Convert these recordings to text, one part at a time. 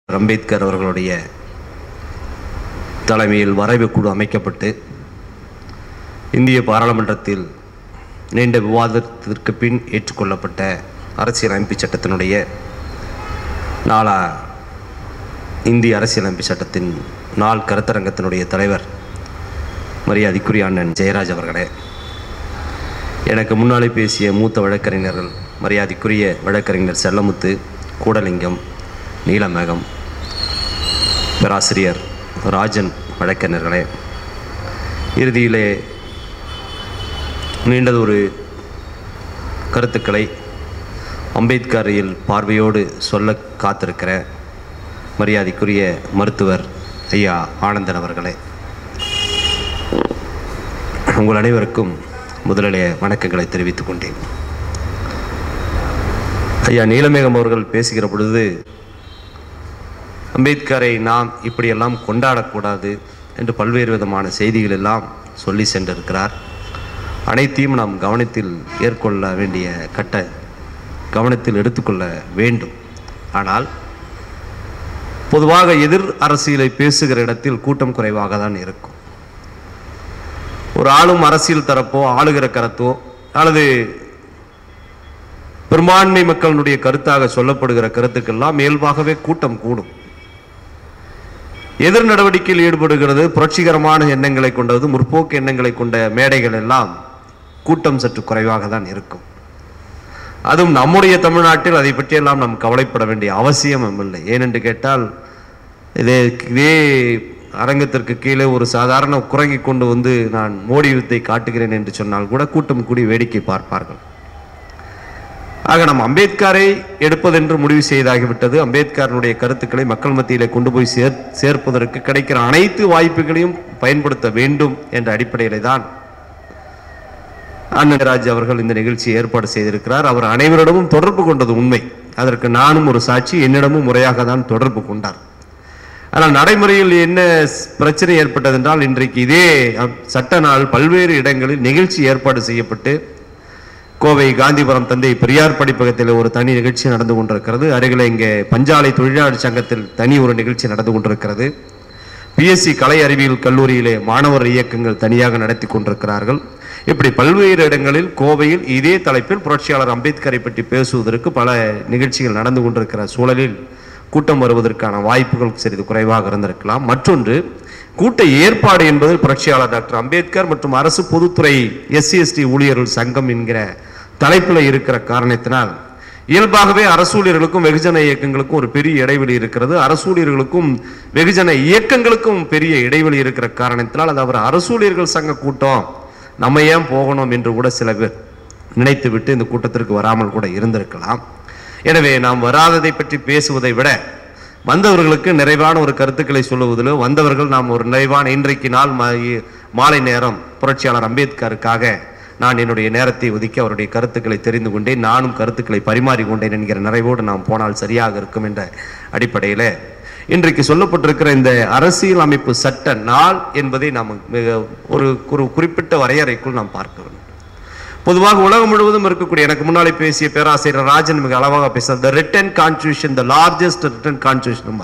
அம்பேத்கர் அவர்களுடைய தலைமையில் வரைவு குழு அமைக்கப்பட்டு இந்திய பாராளுமன்றத்தில் நீண்ட விவாதத்திற்கு பின் ஏற்றுக்கொள்ளப்பட்ட அரசியலமைப்பு சட்டத்தினுடைய நாளா இந்திய அரசியலமைப்பு சட்டத்தின் நாள் கருத்தரங்கத்தினுடைய தலைவர் மரியாதைக்குரிய அண்ணன் ஜெயராஜ் அவர்களே எனக்கு முன்னாலே பேசிய மூத்த வழக்கறிஞர்கள் மரியாதைக்குரிய வழக்கறிஞர் செல்லமுத்து கூடலிங்கம் நீலமேகம் பேராசிரியர் ராஜன் வழக்கறிஞர்களே இறுதியிலே நீண்டதொரு கருத்துக்களை அம்பேத்கரில் பார்வையோடு சொல்ல காத்திருக்கிற மரியாதைக்குரிய மருத்துவர் ஐயா ஆனந்தன் அவர்களே உங்கள் அனைவருக்கும் முதலிலே வணக்கங்களை தெரிவித்துக் கொண்டேன் ஐயா நீலமேகம் அவர்கள் பேசுகிற பொழுது அம்பேத்கரை நாம் இப்படியெல்லாம் கொண்டாடக்கூடாது என்று பல்வேறு விதமான செய்திகள் எல்லாம் சொல்லி சென்றிருக்கிறார் அனைத்தையும் நாம் கவனத்தில் ஏற்கொள்ள வேண்டிய கட்ட கவனத்தில் எடுத்துக்கொள்ள வேண்டும் ஆனால் பொதுவாக எதிர் அரசியலை பேசுகிற இடத்தில் கூட்டம் குறைவாக தான் இருக்கும் ஒரு ஆளும் அரசியல் தரப்போ ஆளுகிற கருத்தோ அல்லது பெரும்பான்மை மக்களுடைய கருத்தாக சொல்லப்படுகிற கருத்துக்கெல்லாம் இயல்பாகவே கூட்டம் கூடும் எதிர் நடவடிக்கையில் ஈடுபடுகிறது புரட்சிகரமான எண்ணங்களை கொண்டது முற்போக்கு எண்ணங்களை கொண்ட மேடைகள் எல்லாம் கூட்டம் சற்று குறைவாக தான் இருக்கும் அதுவும் நம்முடைய தமிழ்நாட்டில் அதை பற்றியெல்லாம் நாம் கவலைப்பட வேண்டிய அவசியம் இல்லை ஏனென்று கேட்டால் இதே இதே அரங்கத்திற்கு கீழே ஒரு சாதாரண குரங்கி கொண்டு வந்து நான் மோடி யுத்தை காட்டுகிறேன் என்று சொன்னால் கூட கூட்டம் கூடி வேடிக்கை பார்ப்பார்கள் ஆக நாம் அம்பேத்கரை எடுப்பதென்று முடிவு செய்தாகிவிட்டது அம்பேத்கரனுடைய கருத்துக்களை மக்கள் மத்தியிலே கொண்டு போய் சேர் சேர்ப்பதற்கு கிடைக்கிற அனைத்து வாய்ப்புகளையும் பயன்படுத்த வேண்டும் என்ற அடிப்படையிலே தான் அண்ணராஜ் அவர்கள் இந்த நிகழ்ச்சியை ஏற்பாடு செய்திருக்கிறார் அவர் அனைவரிடமும் தொடர்பு கொண்டது உண்மை அதற்கு நானும் ஒரு சாட்சி என்னிடமும் முறையாக தான் தொடர்பு கொண்டார் ஆனால் நடைமுறையில் என்ன பிரச்சனை ஏற்பட்டது என்றால் இன்றைக்கு இதே சட்ட நாள் பல்வேறு இடங்களில் நிகழ்ச்சி ஏற்பாடு செய்யப்பட்டு கோவை காந்திபுரம் தந்தை பெரியார் படிப்பகத்தில் ஒரு தனி நிகழ்ச்சி நடந்து கொண்டிருக்கிறது அருகில் இங்கே பஞ்சாலை தொழிலாளர் சங்கத்தில் தனி ஒரு நிகழ்ச்சி நடந்து கொண்டிருக்கிறது பிஎஸ்சி கலை அறிவியல் கல்லூரியிலே மாணவர் இயக்கங்கள் தனியாக நடத்தி கொண்டிருக்கிறார்கள் இப்படி பல்வேறு இடங்களில் கோவையில் இதே தலைப்பில் புரட்சியாளர் அம்பேத்கரை பற்றி பேசுவதற்கு பல நிகழ்ச்சிகள் நடந்து கொண்டிருக்கிற சூழலில் கூட்டம் வருவதற்கான வாய்ப்புகள் சிறிது குறைவாக இருந்திருக்கலாம் மற்றொன்று கூட்ட ஏற்பாடு என்பது புரட்சியாளர் டாக்டர் அம்பேத்கர் மற்றும் அரசு பொதுத்துறை எஸ்சி எஸ்டி ஊழியர்கள் சங்கம் என்கிற தலைப்பில் இருக்கிற காரணத்தினால் இயல்பாகவே அரசூழியர்களுக்கும் வெகுஜன இயக்கங்களுக்கும் ஒரு பெரிய இடைவெளி இருக்கிறது அரசூழியர்களுக்கும் வெகுஜன இயக்கங்களுக்கும் பெரிய இடைவெளி இருக்கிற காரணத்தினால் அது அவர் அரசூழியர்கள் சங்க கூட்டம் நம்ம ஏன் போகணும் என்று கூட சில பேர் நினைத்து விட்டு இந்த கூட்டத்திற்கு வராமல் கூட இருந்திருக்கலாம் எனவே நாம் வராததை பற்றி பேசுவதை விட வந்தவர்களுக்கு நிறைவான ஒரு கருத்துக்களை சொல்லுவதிலோ வந்தவர்கள் நாம் ஒரு நிறைவான இன்றைக்கு நாள் மா- மாலை நேரம் புரட்சியாளர் அம்பேத்கருக்காக நான் என்னுடைய நேரத்தை ஒதுக்கி அவருடைய கருத்துக்களை தெரிந்து கொண்டேன் நானும் கருத்துக்களை பரிமாறிக்கொண்டேன் என்கிற நிறைவோடு நாம் போனால் சரியாக இருக்கும் என்ற அடிப்படையில் இன்றைக்கு சொல்லப்பட்டிருக்கிற இந்த அரசியல் அமைப்பு சட்ட நாள் என்பதை நாம் மிக ஒரு ஒரு குறிப்பிட்ட வரையறைக்குள் நாம் பார்க்க வேண்டும் பொதுவாக உலகம் முழுவதும் இருக்கக்கூடிய எனக்கு முன்னாலே பேசிய பேராசிரியர் ராஜன் மிக அளவாக பேசுறார் the written constitution the largest written constitution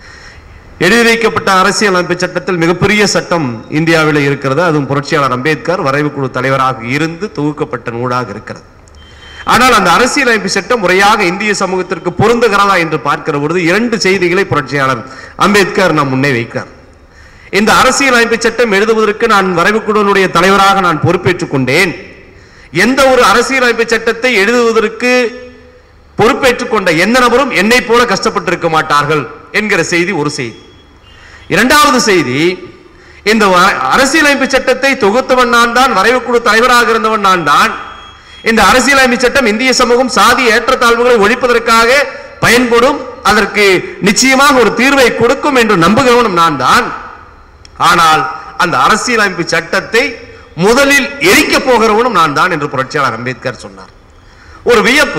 எழுதி வைக்கப்பட்ட அரசியல் அமைப்பு சட்டத்தில் மிகப்பெரிய சட்டம் இந்தியாவில் இருக்கிறது அதுவும் புரட்சியாளர் அம்பேத்கர் வரைவு குழு தலைவராக இருந்து தொகுக்கப்பட்ட நூலாக இருக்கிறது ஆனால் அந்த அரசியல் அமைப்பு சட்டம் முறையாக இந்திய சமூகத்திற்கு பொருந்துகிறதா என்று பார்க்கிற பொழுது இரண்டு செய்திகளை புரட்சியாளர் அம்பேத்கர் நாம் முன்னே வைக்கிறார் இந்த அரசியல் அமைப்பு சட்டம் எழுதுவதற்கு நான் வரைவு குழுவினுடைய தலைவராக நான் பொறுப்பேற்றுக் கொண்டேன் எந்த ஒரு அரசியல் அமைப்பு சட்டத்தை எழுதுவதற்கு பொறுப்பேற்றுக் கொண்ட எந்த நபரும் என்னை போல கஷ்டப்பட்டிருக்க மாட்டார்கள் என்கிற செய்தி ஒரு செய்தி இரண்டாவது செய்தி இந்த வ- அரசியலமைப்பு சட்டத்தை தொகுத்தவன் நான் தான் வரைவுக்குழு தலைவராக இருந்தவன் நான் தான் இந்த அரசியலமைப்பு சட்டம் இந்திய சமூகம் சாதி ஏற்றத்தாழ்வுகளை ஒழிப்பதற்காக பயன்படும் அதற்கு நிச்சயமாக ஒரு தீர்வை கொடுக்கும் என்று நம்புகிறவனும் நான் தான் ஆனால் அந்த அரசியலமைப்பு சட்டத்தை முதலில் எரிக்க போகிறவனும் நான் தான் என்று புரட்சியாளர் அம்பேத்கர் சொன்னார் ஒரு வியப்பு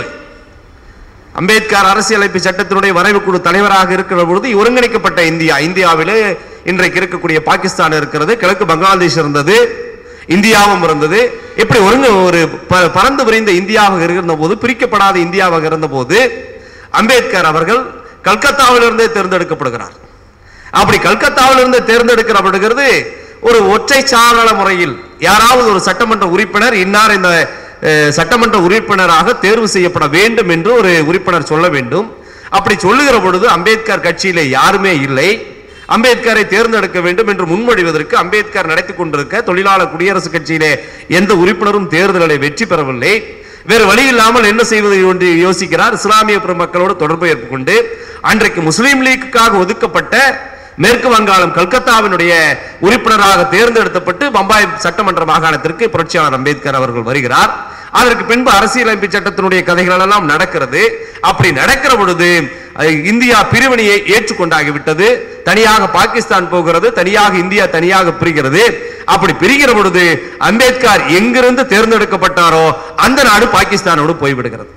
அம்பேத்கர் அரசியலமைப்பு சட்டத்தினுடைய வரைவு குழு தலைவராக இருக்கிற பொழுது ஒருங்கிணைக்கப்பட்ட இந்தியா இந்தியாவிலே இன்றைக்கு இருக்கக்கூடிய பாகிஸ்தான் இருக்கிறது கிழக்கு பங்களாதேஷ் இருந்தது இந்தியாவும் இருந்தது இப்படி ஒருங்க ஒரு ப- பறந்து விரிந்த இந்தியாவாக இருந்த போது பிரிக்கப்படாத இந்தியாவாக இருந்த போது அம்பேத்கர் அவர்கள் கல்கத்தாவிலிருந்தே தேர்ந்தெடுக்கப்படுகிறார் அப்படி கல்கத்தாவிலிருந்து தேர்ந்தெடுக்கப்படுகிறது ஒரு ஒற்றை சாளர முறையில் யாராவது ஒரு சட்டமன்ற உறுப்பினர் இன்னார் இந்த அஹ், சட்டமன்ற உறுப்பினராக தேர்வு செய்யப்பட வேண்டும் என்று ஒரு உறுப்பினர் சொல்ல வேண்டும் அப்படி சொல்லுகிற பொழுது அம்பேத்கர் கட்சியிலே யாருமே இல்லை அம்பேத்கரை தேர்ந்தெடுக்க வேண்டும் என்று முன்மொழிவதற்கு அம்பேத்கர் நடத்தி கொண்டிருக்க தொழிலாளர் குடியரசு கட்சியிலே எந்த உறுப்பினரும் தேர்தலில் வெற்றி பெறவில்லை வேறு வழி இல்லாமல் என்ன செய்வது என்று யோசிக்கிறார் இஸ்லாமிய பெருமக்களோடு தொடர்பு ஏற்புக்கொண்டு அன்றைக்கு முஸ்லீம் லீக்குக்காக ஒதுக்கப்பட்ட மேற்கு வங்காளம் கல்கத்தாவினுடைய உறுப்பினராக தேர்ந்தெடுக்கப்பட்டு பம்பாய் சட்டமன்ற மாகாணத்திற்கு புரட்சியாளர் அம்பேத்கர் அவர்கள் வருகிறார் அதற்கு பின்பு அரசியலமைப்பு சட்டத்தினுடைய கதைகள் எல்லாம் நடக்கிறது அப்படி நடக்கிற பொழுது அஹ், இந்தியா பிரிவினையை ஏற்றுக்கொண்டாகிவிட்டது தனியாக பாகிஸ்தான் போகிறது தனியாக இந்தியா தனியாக பிரிகிறது அப்படி பிரிகிற பொழுது அம்பேத்கர் எங்கிருந்து தேர்ந்தெடுக்கப்பட்டாரோ அந்த நாடு பாகிஸ்தானோடு போய்விடுகிறது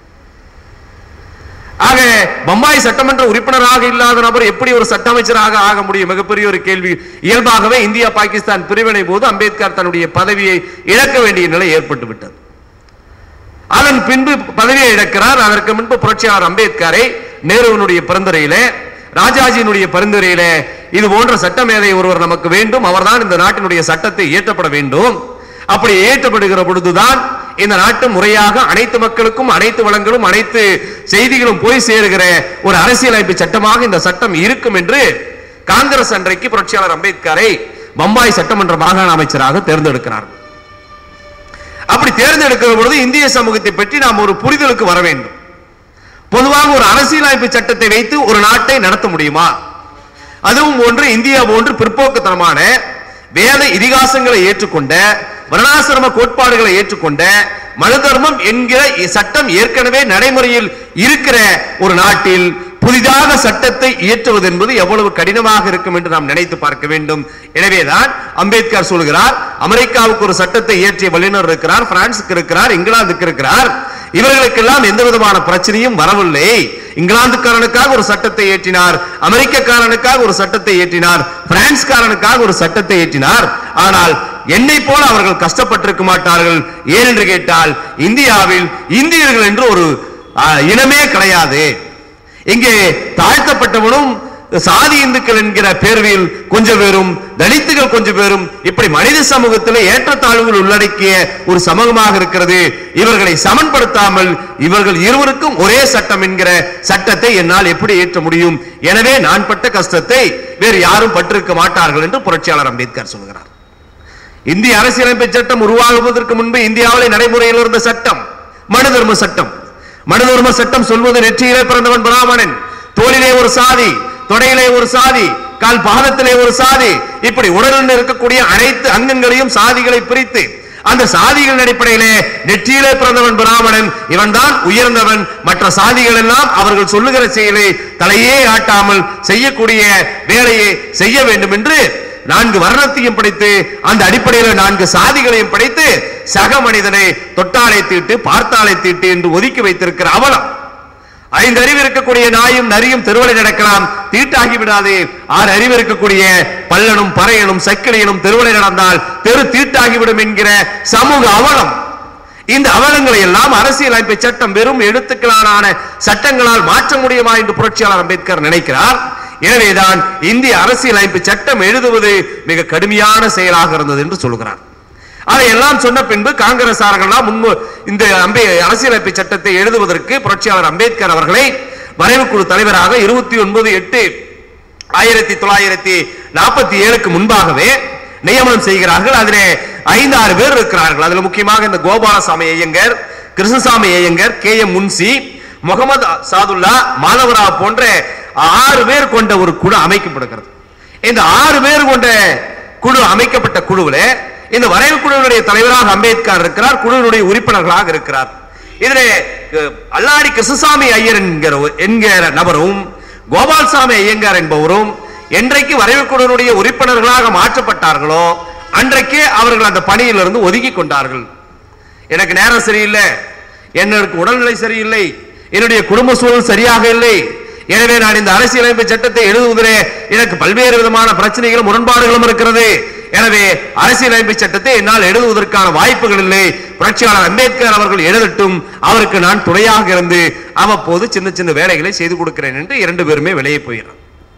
ஆக பம்பாய் சட்டமன்ற உறுப்பினராக இல்லாத நபர் எப்படி ஒரு சட்ட அமைச்சராக ஆக முடியும் மிகப்பெரிய ஒரு கேள்வி இயல்பாகவே இந்தியா பாகிஸ்தான் பிரிவினை போது அம்பேத்கர் தன்னுடைய பதவியை இழக்க வேண்டிய நிலை ஏற்பட்டு விட்டது அதன் பின்பு பதவியை இழக்கிறார் அதற்கு முன்பு புரட்சியாளர் அம்பேத்கரை நேருவினுடைய பரிந்துரையிலே ராஜாஜியினுடைய பரிந்துரையிலே இது போன்ற சட்டமேதை ஒருவர் நமக்கு வேண்டும் அவர்தான் இந்த நாட்டினுடைய சட்டத்தை இயற்றப்பட வேண்டும் அப்படி இயற்றப்படுகிற பொழுதுதான் இந்த நாட்டு முறையாக அனைத்து மக்களுக்கும் அனைத்து வளங்களும் அனைத்து செய்திகளும் போய் சேருகிற ஒரு அரசியலமைப்பு சட்டமாக இந்த சட்டம் இருக்கும் என்று காங்கிரஸ் அன்றைக்கு புரட்சியாளர் அம்பேத்கரை பம்பாய் சட்டமன்ற மாகாண அமைச்சராக தேர்ந்தெடுக்கிறார்கள் அப்படி தேர்ந்தெடுக்கிற பொழுது இந்திய சமூகத்தை பற்றி நாம் ஒரு புரிதலுக்கு வர வேண்டும் பொதுவாக ஒரு அரசியலமைப்பு சட்டத்தை வைத்து ஒரு நாட்டை நடத்த முடியுமா அதுவும் போன்று இந்தியா போன்று பிற்போக்குத்தனமான வேத இதிகாசங்களை ஏற்றுக்கொண்ட வர்ணாசிரம கோட்பாடுகளை ஏற்றுக்கொண்ட மனு தர்மம் என்கிற சட்டம் ஏற்கனவே நடைமுறையில் இருக்கிற ஒரு நாட்டில் புதிதாக சட்டத்தை இயற்றுவது என்பது எவ்வளவு கடினமாக இருக்கும் என்று நாம் நினைத்து பார்க்க வேண்டும் எனவேதான் அம்பேத்கர் சொல்கிறார் அமெரிக்காவுக்கு ஒரு சட்டத்தை இயற்றிய வல்லுநர் இருக்கிறார் பிரான்சுக்கு இருக்கிறார் இங்கிலாந்துக்கு இருக்கிறார் இவர்களுக்கெல்லாம் எந்த விதமான பிரச்சனையும் வரவில்லை இங்கிலாந்துக்காரனுக்காக ஒரு சட்டத்தை ஏற்றினார் அமெரிக்கக்காரனுக்காக ஒரு சட்டத்தை ஏற்றினார் பிரான்ஸ்காரனுக்காக ஒரு சட்டத்தை ஏற்றினார் ஆனால் என்னை போல அவர்கள் கஷ்டப்பட்டிருக்க மாட்டார்கள் ஏனென்று கேட்டால் இந்தியாவில் இந்தியர்கள் என்று ஒரு ஆ, இனமே கிடையாது இங்கே தாழ்த்தப்பட்டவனும் சாதி இந்துக்கள் என்கிற பேர்வில் கொஞ்சம் பேரும் தலித்துகள் கொஞ்சம் பேரும் இப்படி மனித சமூகத்தில் ஏற்றத்தாழ்வுகள் உள்ளடக்கிய ஒரு சமூகமாக இருக்கிறது இவர்களை சமன்படுத்தாமல் இவர்கள் இருவருக்கும் ஒரே சட்டம் என்கிற சட்டத்தை என்னால் எப்படி ஏற்ற முடியும் எனவே நான் பட்ட கஷ்டத்தை வேறு யாரும் பட்டிருக்க மாட்டார்கள் என்று புரட்சியாளர் அம்பேத்கர் சொல்கிறார் இந்திய அரசியலமைப்பு சட்டம் உருவாகுவதற்கு முன்பு இந்தியாவிலே நடைமுறையில் இருந்த சட்டம் மனு தர்ம சட்டம் மனு தர்ம சட்டம் சொல்வது நெற்றியிலே பிறந்தவன் பிராமணன் தோளிலே ஒரு சாதி தொடையிலே ஒரு சாதி கால் பாதத்திலே ஒரு சாதி இப்படி உடலில் இருக்கக்கூடிய அனைத்து அங்கங்களையும் சாதிகளை பிரித்து அந்த சாதிகளின் அடிப்படையிலே நெற்றியிலே பிறந்தவன் பிராமணன் இவன்தான் உயர்ந்தவன் மற்ற சாதிகள் எல்லாம் அவர்கள் சொல்லுகிற செயலை தலையே ஆட்டாமல் செய்யக்கூடிய வேலையை செய்ய வேண்டும் என்று நான்கு வர்ணத்தையும் படைத்து அந்த அடிப்படையில் நான்கு சாதிகளையும் படைத்து சக மனிதனை தொட்டாலை தீட்டு பார்த்தாலை தீட்டு என்று ஒதுக்கி வைத்திருக்கிற அவலம் ஐந்து அறிவு இருக்கக்கூடிய நாயும் நரியும் தெருவலை நடக்கலாம் தீட்டாகி விடாது ஆறு அறிவு இருக்கக்கூடிய பல்லனும் பறையனும் சக்கிலியனும் தெருவலை நடந்தால் தெரு தீட்டாகிவிடும் என்கிற சமூக அவலம் இந்த அவலங்களை எல்லாம் அரசியலமைப்பு சட்டம் வெறும் எழுத்துக்களான சட்டங்களால் மாற்ற முடியுமா என்று புரட்சியாளர் அம்பேத்கர் நினைக்கிறார் எனவேதான் இந்திய அரசியலமைப்பு சட்டம் எழுதுவது மிக கடுமையான செயலாக இருந்தது என்று சொல்கிறார் அதையெல்லாம் சொன்ன பின்பு காங்கிரசார்கள்லாம் முன்பு இந்த அம்பே அரசியலமைப்பு சட்டத்தை எழுதுவதற்கு புரட்சியாளர் அம்பேத்கர் அவர்களை வரைவு குழு தலைவராக இருபத்தி ஒன்பது எட்டு ஆயிரத்தி தொள்ளாயிரத்தி நாற்பத்தி ஏழுக்கு முன்பாகவே நியமனம் செய்கிறார்கள் அதிலே ஐந்து ஆறு பேர் இருக்கிறார்கள் அதுல முக்கியமாக இந்த கோபாலசாமி ஐயங்கர் கிருஷ்ணசாமி ஐயங்கர் கே எம் முன்சி முகமது சாதுல்லா மாதவராவ் போன்ற ஆறு பேர் கொண்ட ஒரு குழு அமைக்கப்படுகிறது இந்த ஆறு பேர் கொண்ட குழு அமைக்கப்பட்ட குழுவில இந்த வரைவு குழுவினுடைய தலைவராக அம்பேத்கர் இருக்கிறார் குழுவினுடைய உறுப்பினர்களாக இருக்கிறார் இதிலே அஹ், அல்லாடி கிருஷ்ணசாமி ஐயர் என்கிற ஒரு- என்கிற நபரும் கோபால்சாமி ஐயங்கார் என்பவரும் என்றைக்கு வரைவு குழுவினுடைய உறுப்பினர்களாக மாற்றப்பட்டார்களோ அன்றைக்கே அவர்கள் அந்த பணியிலிருந்து ஒதுக்கி கொண்டார்கள் எனக்கு நேரம் சரியில்லை எனக்கு உடல்நிலை சரியில்லை என்னுடைய குடும்ப சூழல் சரியாக இல்லை எனவே நான் இந்த அரசியலமைப்பு சட்டத்தை எழுதுவதிலே எனக்கு பல்வேறு விதமான பிரச்சனைகளும் முரண்பாடுகளும் இருக்கிறது எனவே அரசியலமைப்பு சட்டத்தை என்னால் எழுதுவதற்கான வாய்ப்புகள் இல்லை புரட்சியாளர் அம்பேத்கர் அவர்கள் எழுதட்டும் அவருக்கு நான் துணையாக இருந்து அவ்வப்போது சின்ன சின்ன வேலைகளை செய்து கொடுக்கிறேன் என்று இரண்டு பேருமே வெளியே போயிடுறார்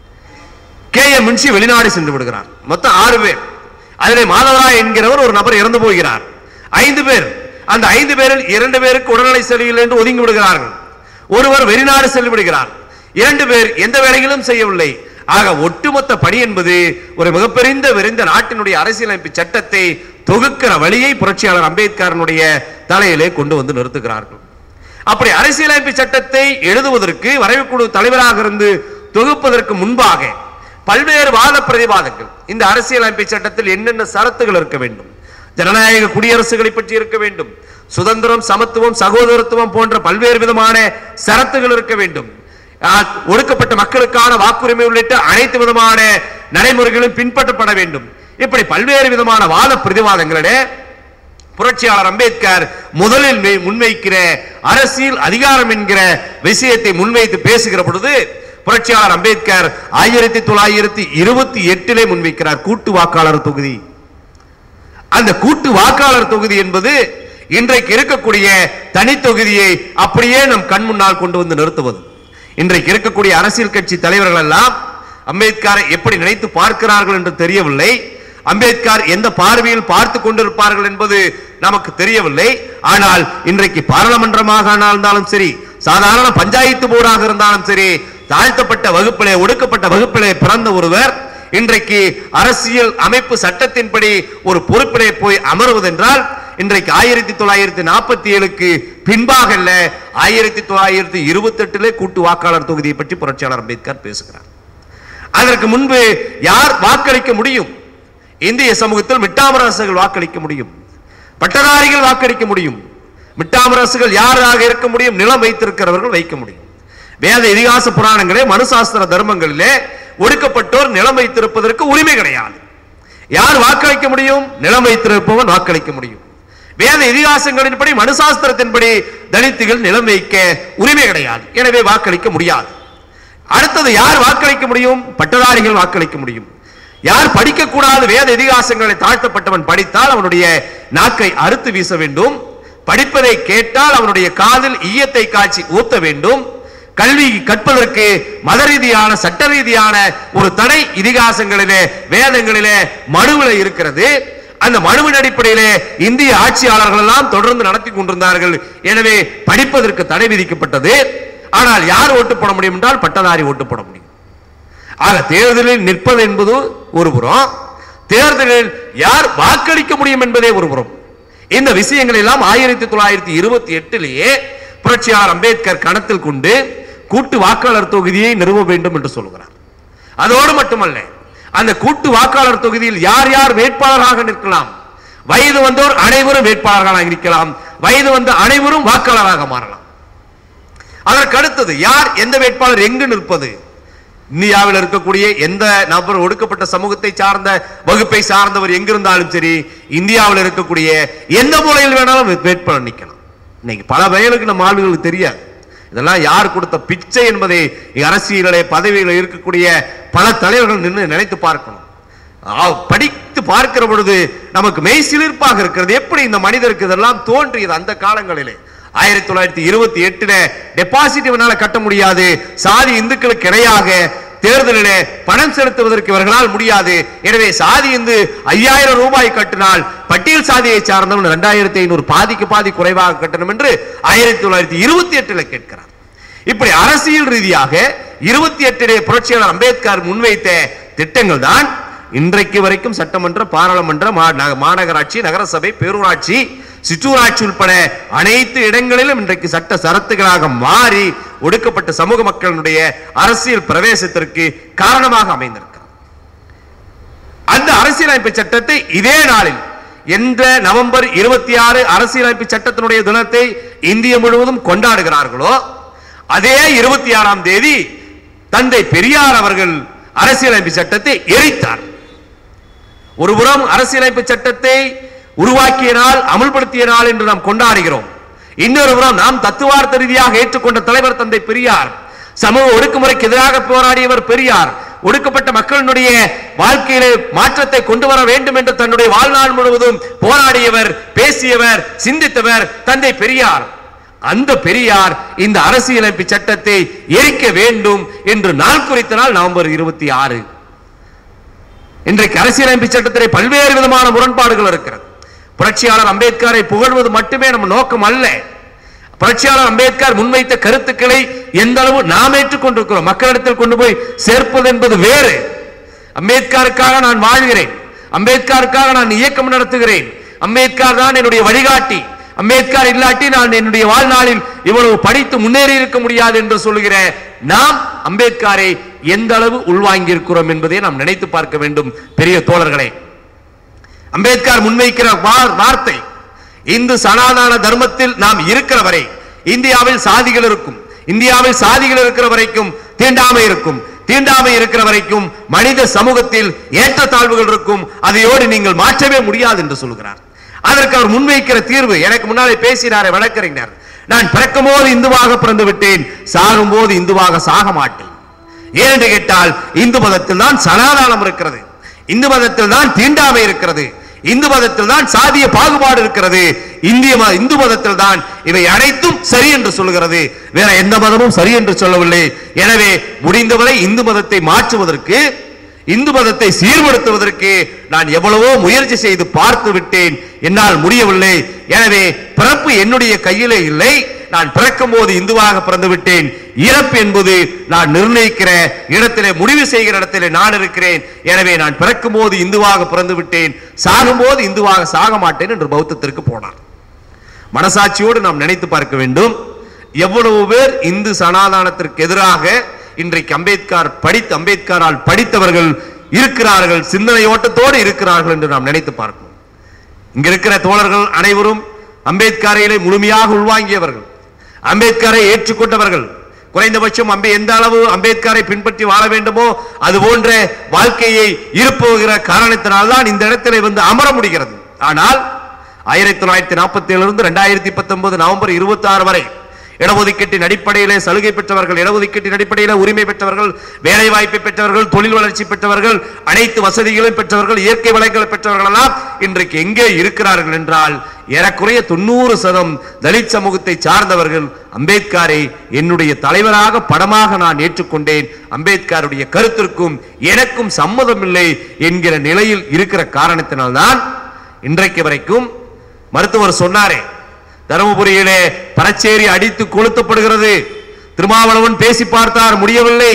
கே எம் முன்ஷி வெளிநாடு சென்று விடுகிறார் மொத்தம் ஆறு பேர் அதிலே மாதவராய் என்கிறவர் ஒரு நபர் இறந்து போகிறார் ஐந்து பேர் அந்த ஐந்து பேரில் இரண்டு பேருக்கு உடல்நிலை சரியில்லை என்று ஒதுங்கி விடுகிறார்கள் ஒருவர் வெளிநாடு சென்று விடுகிறார் இரண்டு பேர் எந்த வேலைகளும் செய்யவில்லை ஆக ஒட்டுமொத்த பணி என்பது ஒரு மிகப்பெரிய விரிந்த நாட்டினுடைய அரசியலமைப்பு சட்டத்தை தொகுக்கிற வழியை புரட்சியாளர் அம்பேத்கரனுடைய தலையிலே கொண்டு வந்து நிறுத்துகிறார்கள் அப்படி அரசியலமைப்பு சட்டத்தை எழுதுவதற்கு வரைவுக்குழு தலைவராக இருந்து தொகுப்பதற்கு முன்பாக பல்வேறு வாத பிரதிவாதங்கள் இந்த அரசியலமைப்பு சட்டத்தில் என்னென்ன சரத்துகள் இருக்க வேண்டும் ஜனநாயக குடியரசுகளை பற்றி இருக்க வேண்டும் சுதந்திரம் சமத்துவம் சகோதரத்துவம் போன்ற பல்வேறு விதமான சரத்துகள் இருக்க வேண்டும் ஆ, ஒடுக்கப்பட்ட மக்களுக்கான வாக்குரிமை உள்ளிட்ட அனைத்து விதமான நடைமுறைகளும் பின்பற்றப்பட வேண்டும் இப்படி பல்வேறு விதமான வாத பிரதிவாதங்களிடையே புரட்சியாளர் அம்பேத்கர் முதலில் மே- முன்வைக்கிற அரசியல் அதிகாரம் என்கிற விஷயத்தை முன்வைத்து பேசுகிற பொழுது புரட்சியாளர் அம்பேத்கர் ஆயிரத்தி தொள்ளாயிரத்தி இருபத்தி எட்டிலே முன்வைக்கிறார் கூட்டு வாக்காளர் தொகுதி அந்த கூட்டு வாக்காளர் தொகுதி என்பது இன்றைக்கு இருக்கக்கூடிய தனி தொகுதியை அப்படியே நம் கண் முன்னால் கொண்டு வந்து நிறுத்துவது இன்றைக்கு இருக்கக்கூடிய அரசியல் கட்சி தலைவர்கள் எல்லாம் அம்பேத்கரை எப்படி நினைத்து பார்க்கிறார்கள் என்று தெரியவில்லை அம்பேத்கர் எந்த பார்வையில் பார்த்து கொண்டிருப்பார்கள் என்பது நமக்கு தெரியவில்லை ஆனால் இன்றைக்கு பாராளுமன்றமாக இருந்தாலும் சரி சாதாரண பஞ்சாயத்து போர்டாக இருந்தாலும் சரி தாழ்த்தப்பட்ட வகுப்பிலே ஒடுக்கப்பட்ட வகுப்பிலே பிறந்த ஒருவர் இன்றைக்கு அரசியல் அமைப்பு சட்டத்தின்படி ஒரு பொறுப்பிலே போய் அமர்வதென்றால் இன்றைக்கு ஆயிரத்தி தொள்ளாயிரத்தி நாற்பத்தி ஏழுக்கு பின்பாக அல்ல ஆயிரத்தி தொள்ளாயிரத்தி இருபத்தி எட்டிலே கூட்டு வாக்காளர் தொகுதியை பற்றி புரட்சியாளர் அம்பேத்கர் பேசுகிறார் அதற்கு முன்பு யார் வாக்களிக்க முடியும் இந்திய சமூகத்தில் மிட்டாமரசுகள் வாக்களிக்க முடியும் பட்டதாரிகள் வாக்களிக்க முடியும் மிட்டாமரசுகள் யாராக இருக்க முடியும் நிலம் வைத்திருக்கிறவர்கள் வைக்க முடியும் வேத இதிகாச புராணங்களே மனுசாஸ்திர தர்மங்களிலே ஒடுக்கப்பட்டோர் நிலம் வைத்திருப்பதற்கு உரிமை கிடையாது யார் வாக்களிக்க முடியும் நிலம் வைத்திருப்பவன் வாக்களிக்க முடியும் வேத இதிகாசங்களின்படி மனுசாஸ்திரத்தின்படி தலித்துகள் நிலம் வைக்க உரிமை கிடையாது எனவே வாக்களிக்க முடியாது அடுத்தது யார் வாக்களிக்க முடியும் பட்டதாரிகள் வாக்களிக்க முடியும் யார் படிக்கக்கூடாத வேத இதிகாசங்களை தாழ்த்தப்பட்டவன் படித்தால் அவனுடைய நாக்கை அறுத்து வீச வேண்டும் படிப்பதை கேட்டால் அவனுடைய காதில் ஈயத்தை காய்ச்சி ஊத்த வேண்டும் கல்வி கற்பதற்கு மத ரீதியான சட்ட ரீதியான ஒரு தடை இதிகாசங்களிலே வேதங்களிலே மனுவில இருக்கிறது அந்த மனுவின் அடிப்படையிலே இந்திய ஆட்சியாளர்கள் எல்லாம் தொடர்ந்து நடத்தி கொண்டிருந்தார்கள் எனவே படிப்பதற்கு தடை விதிக்கப்பட்டது ஆனால் யார் ஓட்டு போட முடியும் என்றால் பட்டதாரி ஓட்டு போட முடியும் ஆக தேர்தலில் நிற்பது என்பது ஒரு புறம் தேர்தலில் யார் வாக்களிக்க முடியும் என்பதே ஒரு புறம் இந்த விஷயங்கள் எல்லாம் ஆயிரத்தி தொள்ளாயிரத்தி இருபத்தி எட்டிலேயே புரட்சியாளர் அம்பேத்கர் கணத்தில் கொண்டு கூட்டு வாக்காளர் தொகுதியை நிறுவ வேண்டும் என்று சொல்கிறார் அதோடு மட்டுமல்ல அந்த கூட்டு வாக்காளர் தொகுதியில் யார் யார் வேட்பாளராக நிற்கலாம் வயது வந்தோர் அனைவரும் வேட்பாளர்களாக நிற்கலாம் வயது வந்த அனைவரும் வாக்காளராக மாறலாம் அதற்கு அடுத்தது யார் எந்த வேட்பாளர் எங்கு நிற்பது இந்தியாவில் இருக்கக்கூடிய எந்த நபர் ஒடுக்கப்பட்ட சமூகத்தை சார்ந்த வகுப்பை சார்ந்தவர் எங்கிருந்தாலும் சரி இந்தியாவில் இருக்கக்கூடிய எந்த மூலையில் வேணாலும் வே- வேட்பாளர் நிற்கலாம் இன்னைக்கு பல வயலுக்கு நம்ம ஆளுகளுக்கு தெரியாது இதெல்லாம் யார் கொடுத்த பிச்சை என்பதை அரசியலே பதவியில் இருக்கக்கூடிய பல தலைவர்கள் நின்று நினைத்து பார்க்கணும் ஆ, படித்து பார்க்கிற பொழுது நமக்கு மெய் சிலிர்ப்பாக இருக்கிறது எப்படி இந்த மனிதருக்கு இதெல்லாம் தோன்றியது அந்த காலங்களிலே ஆயிரத்தி தொள்ளாயிரத்தி இருபத்தி எட்டுல டெபாசிட் இவனால கட்ட முடியாது சாதி இந்துக்களுக்கு இணையாக தேர்தலிலே பணம் செலுத்துவதற்கு இவர்களால் முடியாது எனவே சாதி இந்து ஐயாயிரம் ரூபாய் கட்டினால் பட்டியல் சாதியை சார்ந்தவன் இரண்டாயிரத்தி ஐநூறு பாதிக்கு பாதி குறைவாக கட்டணும் என்று ஆயிரத்தி தொள்ளாயிரத்தி இருபத்தி எட்டுல கேட்கிறார் இப்படி அரசியல் ரீதியாக இருபத்தி எட்டிலே புரட்சியாளர் அம்பேத்கர் முன்வைத்த திட்டங்கள் தான் இன்றைக்கு வரைக்கும் சட்டமன்ற பாராளுமன்ற மா- ந- மாநகராட்சி நகரசபை பேரூராட்சி சிற்றூராட்சி உட்பட அனைத்து இடங்களிலும் இன்றைக்கு சட்ட சரத்துகளாக மாறி ஒடுக்கப்பட்ட சமூக மக்களுடைய அரசியல் பிரவேசத்திற்கு காரணமாக அமைந்திருக்கிறது அந்த அரசியலமைப்பு சட்டத்தை இதே நாளில் என்ற நவம்பர் இருபத்தி ஆறு அரசியலமைப்பு சட்டத்தினுடைய தினத்தை இந்திய முழுவதும் கொண்டாடுகிறார்களோ அதே இருபத்தி ஆறாம் தேதி தந்தை பெரியார் அவர்கள் அரசியலமைப்பு சட்டத்தை எரித்தார் ஒருபுறம் அரசியலமைப்பு சட்டத்தை உருவாக்கிய நாள் அமுல்படுத்திய நாள் என்று நாம் கொண்டாடுகிறோம் இன்னொரு புறம் நாம் தத்துவார்த்த ரீதியாக ஏற்றுக்கொண்ட தலைவர் தந்தை பெரியார் சமூக ஒடுக்குமுறைக்கு எதிராக போராடியவர் பெரியார் ஒடுக்கப்பட்ட மக்களினுடைய வாழ்க்கையிலே மாற்றத்தை கொண்டு வர வேண்டும் என்று தன்னுடைய வாழ்நாள் முழுவதும் போராடியவர் பேசியவர் சிந்தித்தவர் தந்தை பெரியார் அந்த பெரியார் இந்த அரசியலமைப்பு சட்டத்தை எரிக்க வேண்டும் என்று நாள் குறித்த நாள் நவம்பர் இருபத்தி ஆறு இன்றைக்கு அரசியலமைப்பு சட்டத்திலே பல்வேறு விதமான முரண்பாடுகள் இருக்கிறது புரட்சியாளர் அம்பேத்கரை புகழ்வது மட்டுமே நம்ம நோக்கம் அல்ல புரட்சியாளர் அம்பேத்கர் முன்வைத்த கருத்துக்களை எந்த அளவு நாம் ஏற்றுக்கொண்டிருக்கிறோம் மக்களிடத்தில் கொண்டு போய் சேர்ப்பது என்பது வேறு அம்பேத்கருக்காக நான் வாழ்கிறேன் அம்பேத்கருக்காக நான் இயக்கம் நடத்துகிறேன் அம்பேத்கர் தான் என்னுடைய வழிகாட்டி அம்பேத்கர் இல்லாட்டி நான் என்னுடைய வாழ்நாளில் இவ்வளவு படித்து முன்னேறி இருக்க முடியாது என்று சொல்லுகிற நாம் அம்பேத்கரை எந்த அளவு உள்வாங்கி இருக்கிறோம் என்பதை நாம் நினைத்து பார்க்க வேண்டும் பெரிய தோழர்களே அம்பேத்கர் முன்வைக்கிற வா- வார்த்தை இந்து சனாதன தர்மத்தில் நாம் இருக்கிற வரை இந்தியாவில் சாதிகள் இருக்கும் இந்தியாவில் சாதிகள் இருக்கிற வரைக்கும் தீண்டாமை இருக்கும் தீண்டாமை இருக்கிற வரைக்கும் மனித சமூகத்தில் ஏற்றத்தாழ்வுகள் இருக்கும் அதையோடு நீங்கள் மாற்றவே முடியாது என்று சொல்கிறார் அதற்கு அவர் முன்வைக்கிற தீர்வு எனக்கு முன்னாலே பேசினாரே வழக்கறிஞர் நான் பிறக்கும் போது இந்துவாக பிறந்து விட்டேன் சாகும் போது இந்துவாக சாக மாட்டேன் ஏனென்று கேட்டால் இந்து மதத்தில் தான் சனாதானம் இருக்கிறது இந்து மதத்தில் தான் தீண்டாமை இருக்கிறது இந்து மதத்தில் தான் சாதிய பாகுபாடு இருக்கிறது இந்திய ம- இந்து மதத்தில் தான் இவை அனைத்தும் சரி என்று சொல்கிறது வேற எந்த மதமும் சரி என்று சொல்லவில்லை எனவே முடிந்தவரை இந்து மதத்தை மாற்றுவதற்கு இந்து மதத்தை சீர்படுத்துவதற்கு நான் எவ்வளவோ முயற்சி செய்து பார்த்து விட்டேன் என்னால் முடியவில்லை எனவே பிறப்பு என்னுடைய கையிலே இல்லை நான் பிறக்கும் போது இந்துவாக பிறந்து விட்டேன் இறப்பு என்பது நான் நிர்ணயிக்கிற இடத்திலே முடிவு செய்கிற இடத்திலே நான் இருக்கிறேன் எனவே நான் பிறக்கும் போது இந்துவாக பிறந்து விட்டேன் சாகும் போது இந்துவாக சாக மாட்டேன் என்று பௌத்தத்திற்கு போனார் மனசாட்சியோடு நாம் நினைத்து பார்க்க வேண்டும் எவ்வளவு பேர் இந்து சனாதானத்திற்கு எதிராக இன்றைக்கு அம்பேத்கர் படித்து அம்பேத்கரால் படித்தவர்கள் இருக்கிறார்கள் சிந்தனை ஓட்டத்தோடு இருக்கிறார்கள் என்று நாம் நினைத்து பார்க்கணும் இங்க இருக்கிற தோழர்கள் அனைவரும் அம்பேத்கரையிலே முழுமையாக உள்வாங்கியவர்கள் அம்பேத்கரை ஏற்றுக்கொண்டவர்கள் குறைந்தபட்சம் அம்பே எந்த அளவு அம்பேத்கரை பின்பற்றி வாழ வேண்டுமோ அது போன்ற வாழ்க்கையை இருப்புகிற காரணத்தினால்தான் இந்த இடத்திலே வந்து அமர முடிகிறது ஆனால் ஆயிரத்தி தொள்ளாயிரத்தி நாற்பத்தி ஏழிலிருந்து ரெண்டாயிரத்தி பத்தொன்பது நவம்பர் இருபத்தி ஆறு வரை இடஒதுக்கீட்டின் அடிப்படையிலே சலுகை பெற்றவர்கள் இடஒதுக்கீட்டின் அடிப்படையிலே உரிமை பெற்றவர்கள் வேலை வாய்ப்பை பெற்றவர்கள் தொழில் வளர்ச்சி பெற்றவர்கள் அனைத்து வசதிகளையும் பெற்றவர்கள் இயற்கை வளங்களை பெற்றவர்கள் எல்லாம் இன்றைக்கு எங்கே இருக்கிறார்கள் என்றால் ஏறக்குறைய தொண்ணூறு சதம் தலித் சமூகத்தை சார்ந்தவர்கள் அம்பேத்கரை என்னுடைய தலைவராக படமாக நான் ஏற்றுக்கொண்டேன் அம்பேத்கருடைய கருத்திற்கும் எனக்கும் சம்மதம் இல்லை என்கிற நிலையில் இருக்கிற காரணத்தினால்தான் இன்றைக்கு வரைக்கும் மருத்துவர் சொன்னாரே தருமபுரியிலே பரச்சேரி அடித்து கொளுத்தப்படுகிறது திருமாவளவன் பேசி பார்த்தார் முடியவில்லை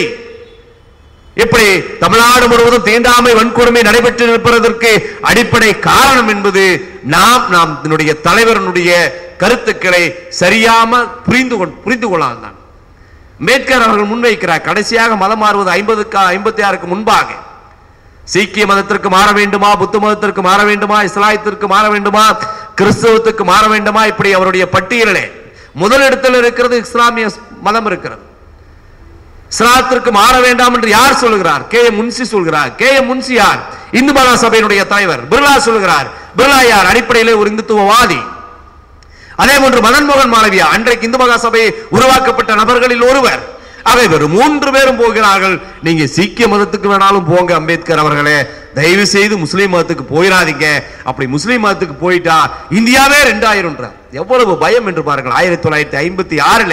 இப்படி தமிழ்நாடு முழுவதும் தீண்டாமை வன்கொடுமை நடைபெற்று இருப்பதற்கு அடிப்படை காரணம் என்பது நாம் நாம் இதனுடைய தலைவரனுடைய கருத்துக்களை சரியாம புரிந்து கொள் புரிந்து கொள்ளாதான் அம்பேத்கர் அவர்கள் முன்வைக்கிறார் கடைசியாக மதம் மாறுவது ஐம்பதுக்கு ஐம்பத்தி ஆறுக்கு முன்பாக சீக்கிய மதத்திற்கு மாற வேண்டுமா புத்த மதத்திற்கு மாற வேண்டுமா இஸ்லாயத்திற்கு மாற வேண்டுமா கிறிஸ்தவத்துக்கு மாற வேண்டுமா இப்படி அவருடைய பட்டியலிலே முதலிடத்தில் இருக்கிறது இஸ்லாமிய மதம் இருக்கிறது இஸ்லாத்திற்கு மாற வேண்டாம் என்று யார் சொல்லுகிறார் கே எம் முன்சி சொல்கிறார் கே எம் முன்சி யார் இந்து மகா சபையினுடைய தலைவர் பிர்லா சொல்லுகிறார் பிர்லா யார் அடிப்படையிலே ஒரு இந்துத்துவவாதி அதே போன்று மதன் மோகன் மாளவியா அன்றைக்கு இந்து மகா சபை உருவாக்கப்பட்ட நபர்களில் ஒருவர் அவை வெறும் மூன்று பேரும் போகிறார்கள் நீங்க சீக்கிய மதத்துக்கு வேணாலும் போங்க அம்பேத்கர் அவர்களே தயவு செய்து முஸ்லீம் மதத்துக்கு போயிடாதீங்க அப்படி முஸ்லீம் மதத்துக்கு போயிட்டா இந்தியாவே ரெண்டாயிரம் எவ்வளவு பயம் என்று பாருங்கள் ஆயிரத்தி தொள்ளாயிரத்தி ஐம்பத்தி ஆறிலே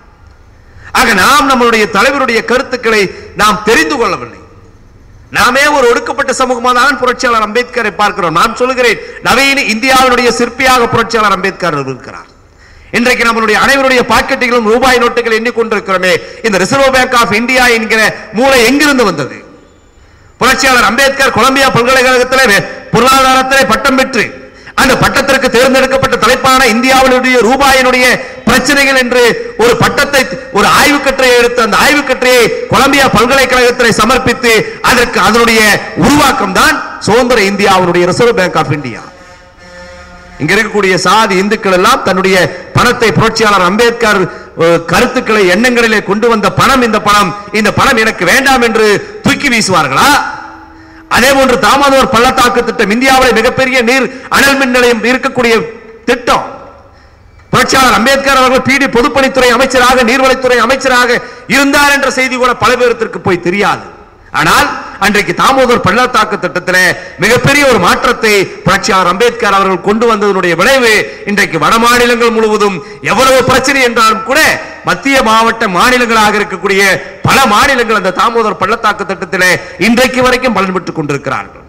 ஆக நாம் நம்மளுடைய தலைவருடைய கருத்துக்களை நாம் தெரிந்து கொள்ளவில்லை நாமே ஒரு ஒடுக்கப்பட்ட சமூகமாக தான் புரட்சியாளர் அம்பேத்கரை பார்க்கிறோம் நான் சொல்லுகிறேன் நவீன இந்தியாவினுடைய சிற்பியாக புரட்சியாளர் அம்பேத்கர் இருக்கிறார் இன்றைக்கு நம்மளுடைய அனைவருடைய பாக்கெட்டுகளும் ரூபாய் நோட்டுகள் எண்ணிக்கொண்டிருக்கிறோமே இந்த ரிசர்வ் பேங்க் ஆஃப் இந்தியா என்கிற மூளை எங்கிருந்து வந்தது புரட்சியாளர் அம்பேத்கர் கொலம்பியா பல்கலைக்கழகத்திலே பொருளாதாரத்திலே பட்டம் பெற்று அந்த பட்டத்திற்கு தேர்ந்தெடுக்கப்பட்ட தலைப்பான இந்தியாவினுடைய ரூபாயினுடைய பிரச்சனைகள் என்று ஒரு பட்டத்தை ஒரு ஆய்வு கட்டுரையை எடுத்து அந்த ஆய்வு கட்டுரையை கொலம்பியா பல்கலைக்கழகத்திலே சமர்ப்பித்து அதற்கு அதனுடைய உருவாக்கம் தான் சுதந்திர இந்தியாவினுடைய ரிசர்வ் பேங்க் ஆஃப் இந்தியா இங்க இருக்கக்கூடிய சாதி இந்துக்கள் எல்லாம் தன்னுடைய பணத்தை புரட்சியாளர் அம்பேத்கர் அஹ், கருத்துக்களை எண்ணங்களிலே கொண்டு வந்த பணம் இந்த பணம் இந்த பணம் எனக்கு வேண்டாம் என்று தூக்கி வீசுவார்களா அதே போன்று தாமதோர் பள்ளத்தாக்கு திட்டம் இந்தியாவிலே மிகப்பெரிய நீர் அனல் மின் நிலையம் இருக்கக்கூடிய திட்டம் புரட்சியாளர் அம்பேத்கர் அவர்கள் பிடி பொதுப்பணித்துறை அமைச்சராக நீர்வளத்துறை அமைச்சராக இருந்தார் என்ற செய்தி கூட பல பேருக்கு போய் தெரியாது ஆனால் அன்றைக்கு தாமோதர் பள்ளத்தாக்கு திட்டத்திலே மிகப்பெரிய ஒரு மாற்றத்தை புரட்சியாளர் அம்பேத்கர் அவர்கள் கொண்டு வந்ததனுடைய விளைவு இன்றைக்கு வட மாநிலங்கள் முழுவதும் எவ்வளவு பிரச்சனை என்றாலும் கூட மத்திய மாவட்ட மாநிலங்களாக இருக்கக்கூடிய பல மாநிலங்கள் அந்த தாமோதர் பள்ளத்தாக்கு திட்டத்திலே இன்றைக்கு வரைக்கும் பலன் பெற்றுக் கொண்டிருக்கிறார்கள்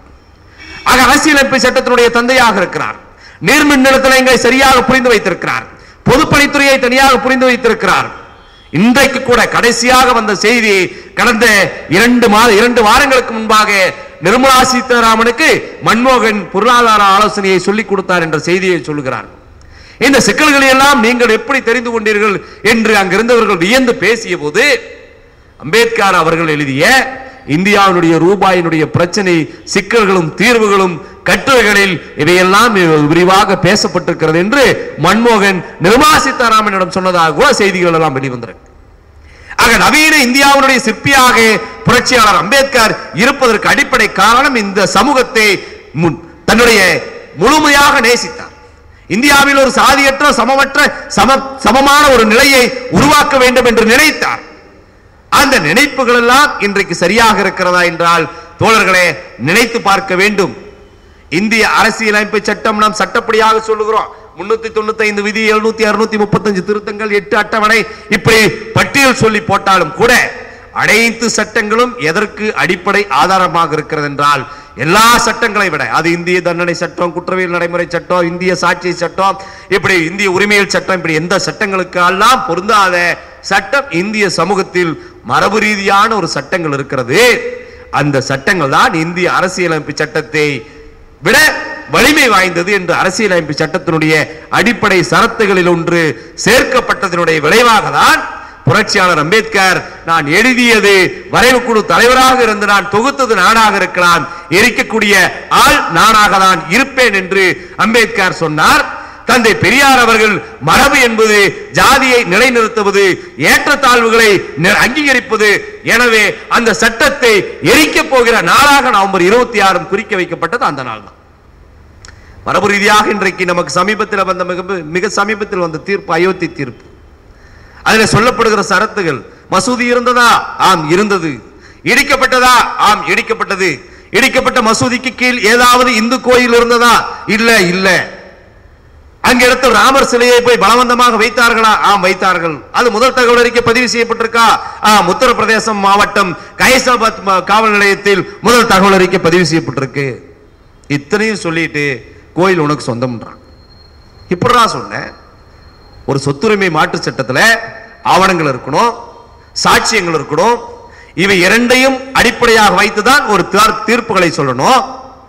ஆக அரசியலமைப்பு சட்டத்தினுடைய தந்தையாக இருக்கிறார் நீர்மின் நிலத்திலங்களை சரியாக புரிந்து வைத்திருக்கிறார் பொதுப்பணித்துறையை தனியாக புரிந்து வைத்திருக்கிறார் இன்றைக்கு கூட கடைசியாக வந்த செய்தி கடந்த இரண்டு மாத இரண்டு வாரங்களுக்கு முன்பாக நிர்மலா சீதாராமனுக்கு மன்மோகன் பொருளாதார ஆலோசனையை சொல்லிக் கொடுத்தார் என்ற செய்தியை சொல்லுகிறார் இந்த சிக்கல்களை எல்லாம் நீங்கள் எப்படி தெரிந்து கொண்டீர்கள் என்று அங்கிருந்தவர்கள் வியந்து பேசிய போது அம்பேத்கர் அவர்கள் எழுதிய இந்தியாவினுடைய ரூபாயினுடைய பிரச்சனை சிக்கல்களும் தீர்வுகளும் கட்டுரைகளில் இவையெல்லாம் விரிவாக பேசப்பட்டிருக்கிறது என்று மன்மோகன் நிர்மலா சீதாராமனிடம் சொன்னதாக கூட செய்திகள் எல்லாம் வெளிவந்திருக்கு ஆக நவீன இந்தியாவினுடைய சிற்பியாக புரட்சியாளர் அம்பேத்கர் இருப்பதற்கு அடிப்படை காரணம் இந்த சமூகத்தை முன்- தன்னுடைய முழுமையாக நேசித்தார் இந்தியாவில் ஒரு சாதியற்ற சமமற்ற சம சமமான ஒரு நிலையை உருவாக்க வேண்டும் என்று நினைத்தார் அந்த நினைப்புகள் எல்லாம் இன்றைக்கு சரியாக இருக்கிறதா என்றால் தோழர்களே நினைத்து பார்க்க வேண்டும் இந்திய அரசியலமைப்பு சட்டம் நாம் சட்டப்படியாக சொல்லுகிறோம் முன்னூத்தி தொண்ணூத்தி ஐந்து விதி எழுநூத்தி அறுநூத்தி முப்பத்தஞ்சு திருத்தங்கள் எட்டு அட்டவணை இப்படி பட்டியல் சொல்லி போட்டாலும் கூட அனைத்து சட்டங்களும் எதற்கு அடிப்படை ஆதாரமாக இருக்கிறது என்றால் எல்லா சட்டங்களை விட அது இந்திய தண்டனை சட்டம் குற்றவியல் நடைமுறை சட்டம் இந்திய சாட்சி சட்டம் இப்படி இந்திய உரிமையல் சட்டம் இப்படி எந்த சட்டங்களுக்கு எல்லாம் பொருந்தாத சட்டம் இந்திய சமூகத்தில் மரபு ரீதியான ஒரு சட்டங்கள் இருக்கிறது அந்த சட்டங்கள் தான் இந்திய அரசியலமைப்பு சட்டத்தை விட வலிமை வாய்ந்தது என்று அரசியலமைப்பு சட்டத்தினுடைய அடிப்படை சரத்துகளில் ஒன்று சேர்க்கப்பட்டதனுடைய விளைவாக தான் புரட்சியாளர் அம்பேத்கர் நான் எழுதியது வரைவு குழு தலைவராக இருந்து நான் தொகுத்தது நானாக இருக்கலாம் எரிக்கக்கூடிய ஆள் நானாக தான் இருப்பேன் என்று அம்பேத்கர் சொன்னார் தந்தை பெரியார் அவர்கள் மரபு என்பது ஜாதியை நிலைநிறுத்துவது ஏற்றத்தாழ்வுகளை நி- அங்கீகரிப்பது எனவே அந்த சட்டத்தை எரிக்கப் போகிற நாளாக நவம்பர் இருபத்தி ஆறு குறிக்க வைக்கப்பட்டது அந்த நாள் தான் மரபு ரீதியாக இன்றைக்கு நமக்கு சமீபத்தில் வந்த மிக மிக சமீபத்தில் வந்த தீர்ப்பு அயோத்தி தீர்ப்பு அதுல சொல்லப்படுகிற சரத்துகள் மசூதி இருந்ததா ஆம் இருந்தது இடிக்கப்பட்டதா ஆம் இடிக்கப்பட்டது இடிக்கப்பட்ட மசூதிக்கு கீழ் ஏதாவது இந்து கோயில் இருந்ததா இல்ல இல்ல அங்க எடுத்த ராமர் சிலையை போய் பலவந்தமாக வைத்தார்களா ஆம் வைத்தார்கள் அது முதல் தகவல் அறிக்கை பதிவு செய்யப்பட்டிருக்கா ஆம் உத்தரப்பிரதேசம் மாவட்டம் கைசாபாத் ம- காவல் நிலையத்தில் முதல் தகவல் அறிக்கை பதிவு செய்யப்பட்டிருக்கு இத்தனையும் சொல்லிட்டு கோயில் உனக்கு சொந்தம்ன்றான் இப்படிடா சொன்னேன் ஒரு சொத்துரிமை மாற்று சட்டத்துல ஆவணங்கள் இருக்கணும் சாட்சியங்கள் இருக்கணும் இவை இரண்டையும் அடிப்படையாக வைத்துதான் ஒரு தீர்- தீர்ப்புகளை சொல்லணும்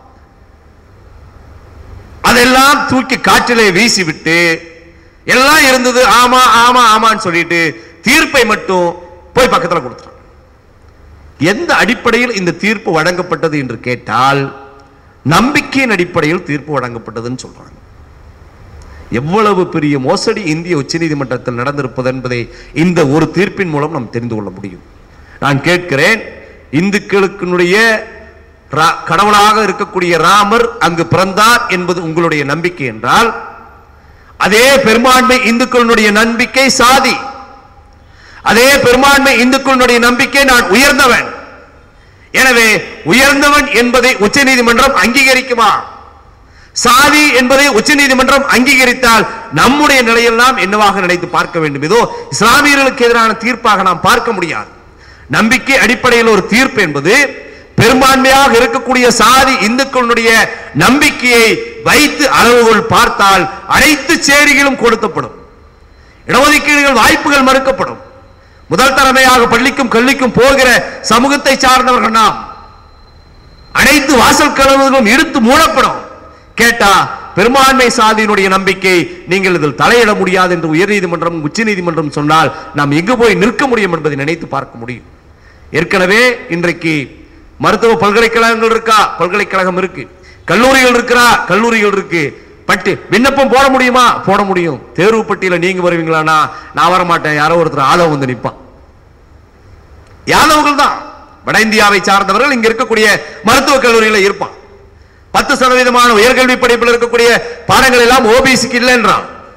அதெல்லாம் தூக்கி காற்றிலே வீசி விட்டு எல்லாம் இருந்தது ஆமா ஆமா ஆமான்னு சொல்லிட்டு தீர்ப்பை மட்டும் போய் பக்கத்துல கொடுத்துட்டான் எந்த அடிப்படையில் இந்த தீர்ப்பு வழங்கப்பட்டது என்று கேட்டால் நம்பிக்கையின் அடிப்படையில் தீர்ப்பு வழங்கப்பட்டதுன்னு சொல்றாங்க எவ்வளவு பெரிய மோசடி இந்திய உச்சநீதிமன்றத்தில் நடந்திருப்பது என்பதை இந்த ஒரு தீர்ப்பின் மூலம் நாம் தெரிந்து கொள்ள முடியும் நான் கேட்கிறேன் இந்துக்களுக்குடைய ரா- கடவுளாக இருக்கக்கூடிய ராமர் அங்கு பிறந்தார் என்பது உங்களுடைய நம்பிக்கை என்றால் அதே பெரும்பான்மை இந்துக்களுடைய நம்பிக்கை சாதி அதே பெரும்பான்மை இந்துக்களுடைய நம்பிக்கை நான் உயர்ந்தவன் எனவே உயர்ந்தவன் என்பதை உச்சநீதிமன்றம் அங்கீகரிக்குமா சாதி என்பதை உச்சநீதிமன்றம் அங்கீகரித்தால் நம்முடைய நிலையெல்லாம் என்னவாக நினைத்து பார்க்க வேண்டும் இதோ இஸ்லாமியர்களுக்கு எதிரான தீர்ப்பாக நாம் பார்க்க முடியாது நம்பிக்கை அடிப்படையில் ஒரு தீர்ப்பு என்பது பெரும்பான்மையாக இருக்கக்கூடிய சாதி இந்துக்களுடைய நம்பிக்கையை வைத்து அளவுகள் பார்த்தால் அனைத்து சேரிகளும் கொடுக்கப்படும் இடஒதுக்கீடுகள் வாய்ப்புகள் மறுக்கப்படும் முதல் தலைமையாக பள்ளிக்கும் கல்விக்கும் போகிற சமூகத்தை சார்ந்தவர்கள் நாம் அனைத்து வாசல் கதவுகளும் இழுத்து மூடப்படும் கேட்டா பெரும்பான்மை சாதியினுடைய நம்பிக்கை நீங்கள் இதில் தலையிட முடியாது என்று உயர்நீதிமன்றம் உச்சநீதிமன்றம் சொன்னால் நாம் எங்கு போய் நிற்க முடியும் என்பதை நினைத்து பார்க்க முடியும் ஏற்கனவே இன்றைக்கு மருத்துவ பல்கலைக்கழகங்கள் இருக்கா பல்கலைக்கழகம் இருக்கு கல்லூரிகள் இருக்கிறா கல்லூரிகள் இருக்கு பட்டி விண்ணப்பம் போட முடியுமா போட முடியும் தேர்வு பட்டியல நீங்க வருவீங்களானா நான் வர மாட்டேன் யாரோ ஒருத்தர் ஆதவ வந்து நிப்பான் யாதவர்கள் தான் வட இந்தியாவை சார்ந்தவர்கள் இங்க இருக்கக்கூடிய மருத்துவக் கல்லூரியில இருப்பான் பத்து சதவீதமான உயர்கல்வி படிப்பில் இருக்கக்கூடிய பாடங்கள் எல்லாம் ஓபிசிக்கு இல்லைன்றான்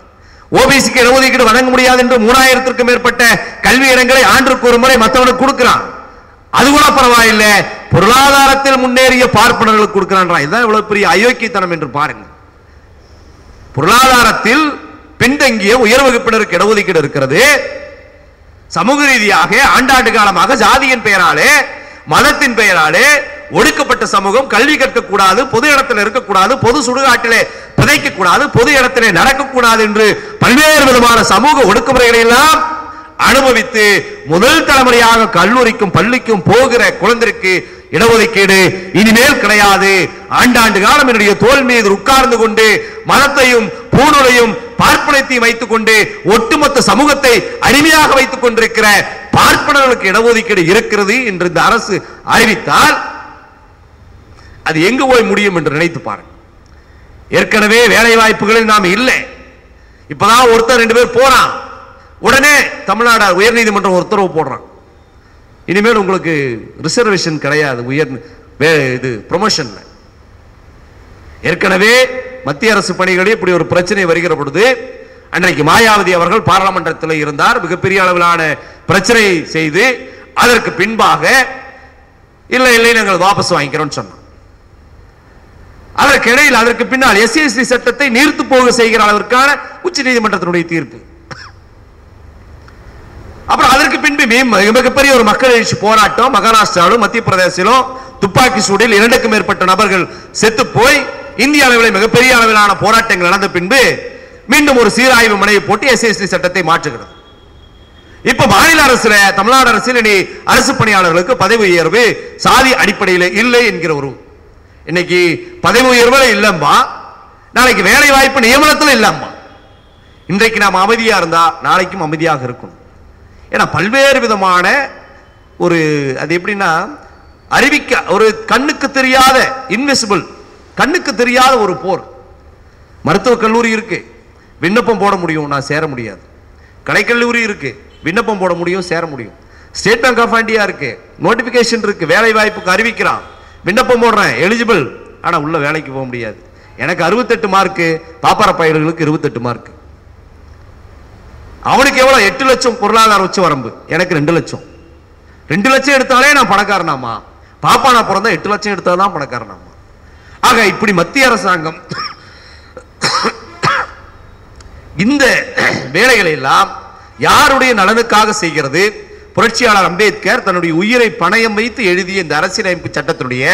ஓபிசிக்கு இடஒதுக்கீடு வழங்க முடியாது என்று மூணாயிரத்திற்கும் மேற்பட்ட கல்வி இடங்களை ஆண்டுக்கு ஒரு முறை மற்றவனுக்கு கொடுக்கிறான் அது கூட பரவாயில்லை பொருளாதாரத்தில் முன்னேறிய பார்ப்பனர்களுக்கு கொடுக்கிறான் இதுதான் இவ்வளவு பெரிய அயோக்கியத்தனம் என்று பாருங்க பொருளாதாரத்தில் பின்தங்கிய உயர் வகுப்பினருக்கு இடஒதுக்கீடு இருக்கிறது சமூக ரீதியாக ஆண்டாண்டு காலமாக ஜாதியின் பெயராலே மதத்தின் பெயராலே ஒடுக்கப்பட்ட சமூகம் கல்வி கற்கக்கூடாது பொது இடத்துல இருக்கக்கூடாது பொது சுடுகாட்டிலே பிதைக்க கூடாது பொது இடத்திலே நடக்கக்கூடாது என்று பல்வேறு விதமான சமூக ஒடுக்குமுறைகளை எல்லாம் அனுபவித்து முதல் தலைமுறையாக கல்லூரிக்கும் பள்ளிக்கும் போகிற குழந்தைக்கு இடஒதுக்கீடு இனிமேல் கிடையாது ஆண்டாண்டு காலம் என்னுடைய தோல் மீது உட்கார்ந்து கொண்டு மதத்தையும் பூணுலையும் பார்ப்பனத்தையும் வைத்துக் கொண்டு ஒட்டுமொத்த சமூகத்தை அடிமையாக வைத்துக் கொண்டிருக்கிற பார்ப்பனர்களுக்கு இடஒதுக்கீடு இருக்கிறது என்று இந்த அரசு அறிவித்தால் அது எங்கு போய் முடியும் என்று நினைத்து பாருங்க ஏற்கனவே வேலை வாய்ப்புகளில் நாம் இல்லை இப்பதான் ஒருத்தர் ரெண்டு பேர் போறான் உடனே தமிழ்நாடு உயர்நீதிமன்றம் ஒரு உத்தரவு போடுறான் இனிமேல் உங்களுக்கு ரிசர்வேஷன் கிடையாது உயர் வே- இது ப்ரொமோஷன்ல ஏற்கனவே மத்திய அரசு பணிகளில் இப்படி ஒரு பிரச்சனை வருகிற பொழுது அன்றைக்கு மாயாவதி அவர்கள் பாராளுமன்றத்தில் இருந்தார் மிகப்பெரிய அளவிலான பிரச்சனை செய்து அதற்கு பின்பாக இல்லை இல்லை நாங்கள் வாபஸ் வாங்கிக்கிறோம் சொன்னோம் அதற்கு இடையில் அதற்கு பின்னால் எஸ்சிஎஸ்டி சட்டத்தை நீர்த்து போக செய்கிற அளவிற்கான உச்ச நீதிமன்றத்தினுடைய தீர்ப்பு அப்புறம் அதற்கு பின்பு மீ- மிகப்பெரிய ஒரு மக்கள் எழுச்சி போராட்டம் மகாராஷ்டிராவிலும் மத்திய பிரதேசத்திலும் துப்பாக்கி சூடில் இரண்டுக்கும் மேற்பட்ட நபர்கள் செத்து போய் இந்திய அளவில் மிகப்பெரிய அளவிலான போராட்டங்கள் நடந்த பின்பு மீண்டும் ஒரு சீராய்வு மனைவி போட்டு எஸ்சிஎஸ்டி சட்டத்தை மாற்றுகிறது இப்ப மாநில அரசுல தமிழ்நாடு அரசில் இனி அரசு பணியாளர்களுக்கு பதவி உயர்வு சாதி அடிப்படையில் இல்லை என்கிற ஒரு இன்னைக்கு பதவி உயர்வுல இல்லம்பா நாளைக்கு வேலை வாய்ப்பு நியமனத்துல இல்லம்பா இன்றைக்கு நாம் அமைதியா இருந்தா நாளைக்கும் அமைதியாக இருக்கணும் ஏன்னா பல்வேறு விதமான ஒரு அது எப்படின்னா அறிவிக்க ஒரு கண்ணுக்கு தெரியாத இன்விசிபிள் கண்ணுக்கு தெரியாத ஒரு போர் மருத்துவக் கல்லூரி இருக்கு விண்ணப்பம் போட முடியும் நான் சேர முடியாது கலைக்கல்லூரி இருக்கு விண்ணப்பம் போட முடியும் சேர முடியும் ஸ்டேட் பேங்க் ஆஃப் இந்தியா இருக்கு நோட்டிபிகேஷன் இருக்கு வேலை வாய்ப்புக்கு அறிவிக்கிறான் விண்ணப்பம் போடுறேன் எலிஜிபிள் ஆனா உள்ள வேலைக்கு போக முடியாது எனக்கு அறுபத்தெட்டு மார்க்கு பாப்பார பயல்களுக்கு இருபத்தெட்டு மார்க் அவனுக்கு எவ்வளவு எட்டு லட்சம் பொருளாதார உச்ச வரம்பு எனக்கு ரெண்டு லட்சம் ரெண்டு லட்சம் எடுத்தாலே நான் பணக்காரனாமா பாப்பா நான் பிறந்தா எட்டு லட்சம் எடுத்தாதான் பணக்காரனாமா ஆக இப்படி மத்திய அரசாங்கம் இந்த வேலைகளை எல்லாம் யாருடைய நலனுக்காக செய்கிறது புரட்சியாளர் அம்பேத்கர் தன்னுடைய உயிரை பணயம் வைத்து எழுதிய இந்த அரசியலமைப்பு சட்டத்தினுடைய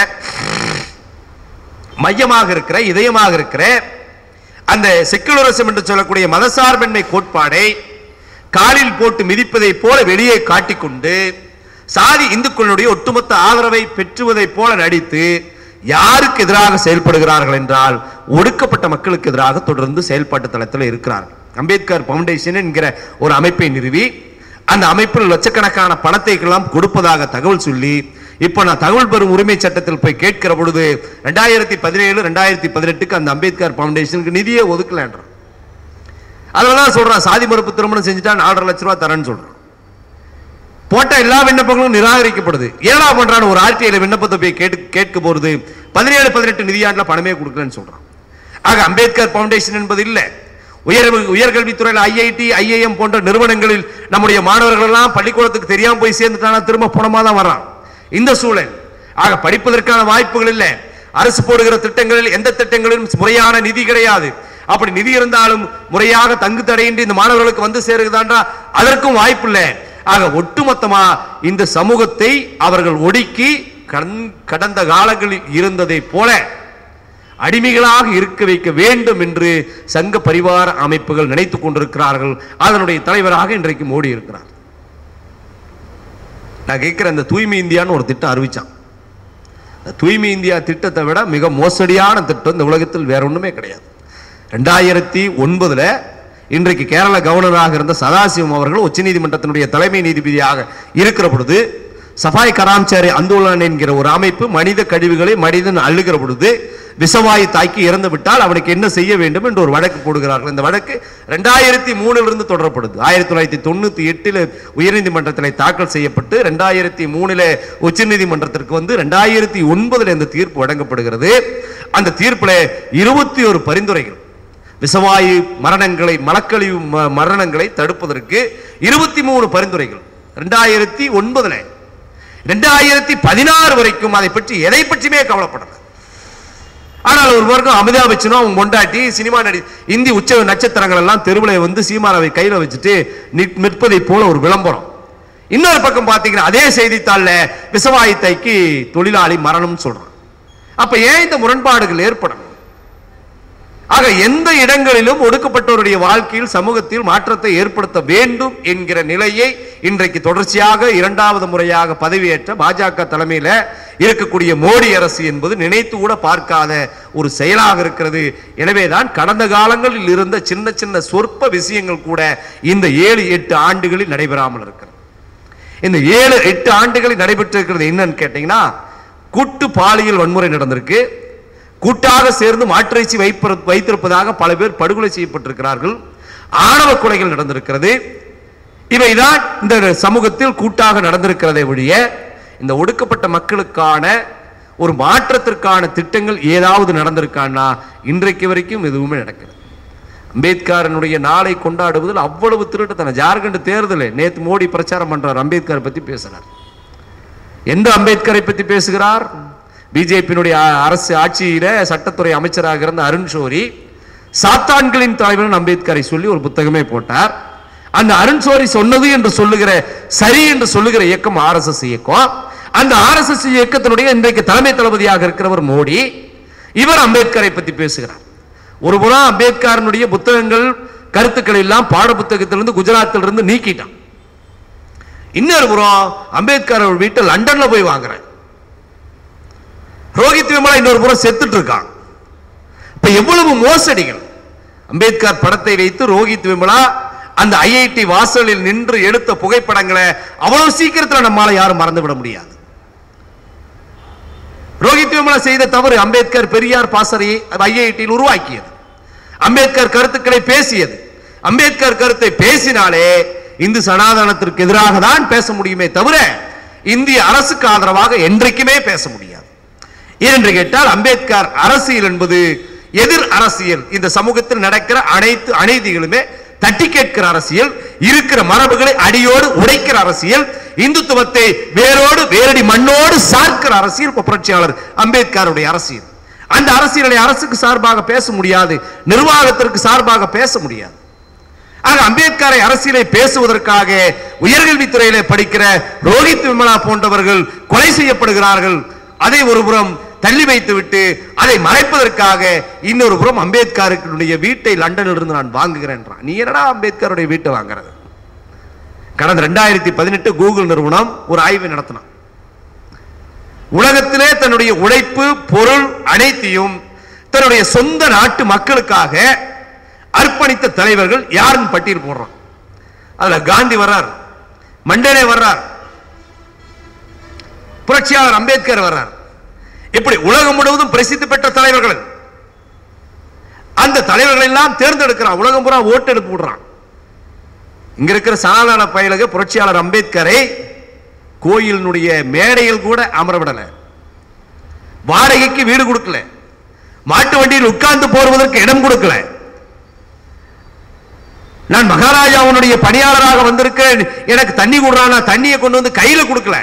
மையமாக இருக்கிற இதயமாக இருக்கிற அந்த செக்குலரிசம் என்று சொல்லக்கூடிய மதசார்பின்மை கோட்பாடை காலில் போட்டு மிதிப்பதைப் போல வெளியே காட்டிக்கொண்டு சாதி இந்துக்களுடைய ஒட்டுமொத்த ஆதரவை பெற்றுவதைப் போல நடித்து யாருக்கு எதிராக செயல்படுகிறார்கள் என்றால் ஒடுக்கப்பட்ட மக்களுக்கு எதிராக தொடர்ந்து செயல்பாட்டு தளத்தில் இருக்கிறார்கள் அம்பேத்கர் பவுண்டேஷன் என்கிற ஒரு அமைப்பை நிறுவி அந்த அமைப்பில் லட்சக்கணக்கான பணத்தை எல்லாம் கொடுப்பதாக தகவல் சொல்லி இப்போ நான் தகவல் பெறும் உரிமை சட்டத்தில் போய் கேட்கிற பொழுது ரெண்டாயிரத்தி பதினேழு ரெண்டாயிரத்தி பதினெட்டுக்கு அந்த அம்பேத்கர் பவுண்டேஷனுக்கு நிதியே ஒதுக்கலன்றான் அதனால சொல்றான் சாதி மறுப்பு திருமணம் செஞ்சுட்டா நாலரை லட்ச ரூபா தரேன்னு சொல்றான் போட்ட எல்லா விண்ணப்பங்களும் நிராகரிக்கப்படுது ஏழா பண்றான் ஒரு ஆர்டிஐல விண்ணப்பத்தை போய் கேட்டு கேட்க போறது பதினேழு பதினெட்டு நிதியாண்டுல பணமே கொடுக்கலன்னு சொல்றான் ஆக அம்பேத்கர் பவுண்டேஷன் என்பது இல்ல உயர் உயர்கல்வித்துறையில் ஐஐடி ஐஐஎம் போன்ற நிறுவனங்களில் நம்முடைய மாணவர்கள் எல்லாம் பள்ளிக்கூடத்துக்கு தெரியாம போய் சேர்ந்துட்டானா திரும்ப பணமா தான் வர்றான் இந்த சூழல் ஆக படிப்பதற்கான வாய்ப்புகள் இல்லை அரசு போடுகிற திட்டங்களில் எந்த திட்டங்களிலும் முறையான நிதி கிடையாது அப்படி நிதி இருந்தாலும் முறையாக தங்கு தடையின்றி இந்த மாணவர்களுக்கு வந்து சேருகிறதான்றா அதற்கும் வாய்ப்பு இல்லை ஆக ஒட்டுமொத்தமா இந்த சமூகத்தை அவர்கள் ஒடுக்கி கடன்- கடந்த காலங்களில் இருந்ததை போல அடிமைகளாக இருக்க வைக்க வேண்டும் என்று சங்க பரிவார அமைப்புகள் நினைத்துக் கொண்டிருக்கிறார்கள் அதனுடைய தலைவராக இன்றைக்கு மோடி இருக்கிறார் நான் கேட்கிற இந்த தூய்மை இந்தியான்னு ஒரு திட்டம் அறிவிச்சான் இந்த தூய்மை இந்தியா திட்டத்தை விட மிக மோசடியான திட்டம் இந்த உலகத்தில் வேற ஒண்ணுமே கிடையாது ரெண்டாயிரத்தி ஒன்பதுல இன்றைக்கு கேரள கவர்னராக இருந்த சதாசிவம் அவர்கள் உச்சநீதிமன்றத்தினுடைய தலைமை நீதிபதியாக இருக்கிற பொழுது சஃபாய் கராம்சாரி அந்தோலன் என்கிற ஒரு அமைப்பு மனித கழிவுகளை மனிதன் அள்ளுகிற பொழுது விஷவாயு தாக்கி இறந்து விட்டால் அவனுக்கு என்ன செய்ய வேண்டும் என்று ஒரு வழக்கு போடுகிறார்கள் இந்த வழக்கு ரெண்டாயிரத்தி மூணுல இருந்து தொடரப்படுது ஆயிரத்தி தொள்ளாயிரத்தி தொண்ணூத்தி எட்டுல உயர்நீதிமன்றத்தில் தாக்கல் செய்யப்பட்டு ரெண்டாயிரத்தி மூணுல உச்சநீதிமன்றத்திற்கு வந்து ரெண்டாயிரத்தி ஒன்பதுல இந்த தீர்ப்பு வழங்கப்படுகிறது அந்த தீர்ப்புல இருபத்தி ஒரு பரிந்துரைகள் விசவாயு மரணங்களை மலக்கழிவு ம- மரணங்களை தடுப்பதற்கு இருபத்தி மூணு பரிந்துரைகள் ரெண்டாயிரத்தி ஒன்பதுல ரெண்டாயிரத்தி பதினாறு வரைக்கும் அதை பற்றி எதை பற்றியுமே கவலைப்படல ஆனால் ஒரு வர்க்கம் அமிதாப் பச்சனும் அவங்க கொண்டாட்டி சினிமா நடி இந்தி உச்ச நட்சத்திரங்கள் எல்லாம் தெருவில் வந்து சீமாராவை கையில வச்சுட்டு நிற்- நிற்பதை போல ஒரு விளம்பரம் இன்னொரு பக்கம் பாத்தீங்கன்னா அதே செய்தித்தாள்ல விசவாயத்தைக்கு தொழிலாளி மரணம் சொல்றான் அப்ப ஏன் இந்த முரண்பாடுகள் ஏற்படணும் ஆக எந்த இடங்களிலும் ஒடுக்கப்பட்டவருடைய வாழ்க்கையில் சமூகத்தில் மாற்றத்தை ஏற்படுத்த வேண்டும் என்கிற நிலையை இன்றைக்கு தொடர்ச்சியாக இரண்டாவது முறையாக பதவியேற்ற பாஜக தலைமையில இருக்கக்கூடிய மோடி அரசு என்பது நினைத்து கூட பார்க்காத ஒரு செயலாக இருக்கிறது எனவேதான் கடந்த காலங்களில் இருந்த சின்ன சின்ன சொற்ப விஷயங்கள் கூட இந்த ஏழு எட்டு ஆண்டுகளில் நடைபெறாமல் இருக்கிறது இந்த ஏழு எட்டு ஆண்டுகளில் நடைபெற்றிருக்கிறது என்னன்னு கேட்டீங்கன்னா கூட்டு பாலியல் வன்முறை நடந்திருக்கு கூட்டாக சேர்ந்து மாற்றிறைச்சி வைப்ப- வைத்திருப்பதாக பல பேர் படுகொலை செய்யப்பட்டிருக்கிறார்கள் ஆணவ கொலைகள் நடந்திருக்கிறது இவைதான் இந்த சமூகத்தில் கூட்டாக நடந்திருக்கிறதை ஒழிய இந்த ஒடுக்கப்பட்ட மக்களுக்கான ஒரு மாற்றத்திற்கான திட்டங்கள் ஏதாவது நடந்திருக்கான்னா இன்றைக்கு வரைக்கும் எதுவுமே நடக்கிறது அம்பேத்கரனுடைய நாளை கொண்டாடுவதில் அவ்வளவு திருட்டுத்தனம் ஜார்க்கண்ட் தேர்தல் நேத்து மோடி பிரச்சாரம் பண்றார் அம்பேத்கர் பத்தி பேசுறார் எந்த அம்பேத்கரை பத்தி பேசுகிறார் பிஜேபியினுடைய அரசு ஆட்சியில சட்டத்துறை அமைச்சராக இருந்த அருண் ஷோரி சாத்தான்களின் தலைவன் அம்பேத்கரை சொல்லி ஒரு புத்தகமே போட்டார் அந்த அருண் ஷோரி சொன்னது என்று சொல்லுகிற சரி என்று சொல்லுகிற இயக்கம் ஆர்எஸ்எஸ் இயக்கம் அந்த ஆர்எஸ்எஸ் இயக்கத்தினுடைய இன்றைக்கு தலைமை தளபதியாக இருக்கிறவர் மோடி இவர் அம்பேத்கரை பத்தி பேசுகிறார் ஒரு புறம் அம்பேத்கரனுடைய புத்தகங்கள் கருத்துக்கள் எல்லாம் பாட புத்தகத்திலிருந்து குஜராத்திலிருந்து நீக்கிட்டான் இன்னொரு புறம் அம்பேத்கர் அவர் வீட்டை லண்டன்ல போய் வாங்குறேன் ரோஹித் விமலா இன்னொரு புறம் செத்துட்டு இருக்கான் இப்ப எவ்வளவு மோசடிகள் அம்பேத்கர் படத்தை வைத்து ரோஹித் விமலா அந்த ஐஐடி வாசலில் நின்று எடுத்த புகைப்படங்களை அவ்வளவு சீக்கிரத்துல நம்மால யாரும் மறந்து விட முடியாது ரோஹித் விமலா செய்த தவறு அம்பேத்கர் பெரியார் பாசறையை ஐஐடியில் உருவாக்கியது அம்பேத்கர் கருத்துக்களை பேசியது அம்பேத்கர் கருத்தை பேசினாலே இந்து சனாதனத்திற்கு எதிராக தான் பேச முடியுமே தவிர இந்திய அரசுக்கு ஆதரவாக என்றைக்குமே பேச முடியாது ஏனென்று கேட்டால் அம்பேத்கர் அரசியல் என்பது எதிர் அரசியல் இந்த சமூகத்தில் நடக்கிற அனைத்து அநீதிகளுமே தட்டி கேட்கிற அரசியல் இருக்கிற மரபுகளை அடியோடு உடைக்கிற அரசியல் இந்துத்துவத்தை வேரோடு வேரடி மண்ணோடு சார்க்கிற அரசியல் இப்ப புரட்சியாளர் அம்பேத்கருடைய அரசியல் அந்த அரசியலை அரசுக்கு சார்பாக பேச முடியாது நிர்வாகத்திற்கு சார்பாக பேச முடியாது ஆக அம்பேத்கரை அரசியலை பேசுவதற்காக உயர்கல்வித்துறையிலே படிக்கிற ரோஹித் விமலா போன்றவர்கள் கொலை செய்யப்படுகிறார்கள் அதை ஒருபுறம் தள்ளி வைத்துவிட்டு அதை மறைப்பதற்காக இன்னொரு புறம் அம்பேத்கருடைய வீட்டை லண்டனில் இருந்து நான் வாங்குகிறேன் நீ என்னடா அம்பேத்கருடைய வீட்டை வாங்குறது கடந்த ரெண்டாயிரத்தி பதினெட்டு கூகுள் நிறுவனம் ஒரு ஆய்வு நடத்தினான் உலகத்திலே தன்னுடைய உழைப்பு பொருள் அனைத்தையும் தன்னுடைய சொந்த நாட்டு மக்களுக்காக அர்ப்பணித்த தலைவர்கள் யாருன்னு பட்டியல் போடுறான் அதுல காந்தி வர்றார் மண்டேலே வர்றார் புரட்சியாளர் அம்பேத்கர் வர்றார் இப்படி உலகம் முழுவதும் பிரசித்தி பெற்ற தலைவர்கள் அந்த தலைவர்கள் எல்லாம் தேர்ந்தெடுக்கிறான் உலகம் பூரா ஓட்டெடுப்பு விடுறான் இங்க இருக்கிற சனாதன பயலக புரட்சியாளர் அம்பேத்கரை கோயிலினுடைய மேடையில் கூட அமர விடல வாடகைக்கு வீடு கொடுக்கல மாட்டு வண்டியில் உட்கார்ந்து போடுவதற்கு இடம் கொடுக்கல நான் மகாராஜாவுடைய பணியாளராக வந்திருக்கேன் எனக்கு தண்ணி கொடுறான் நான் தண்ணியை கொண்டு வந்து கையில கொடுக்கல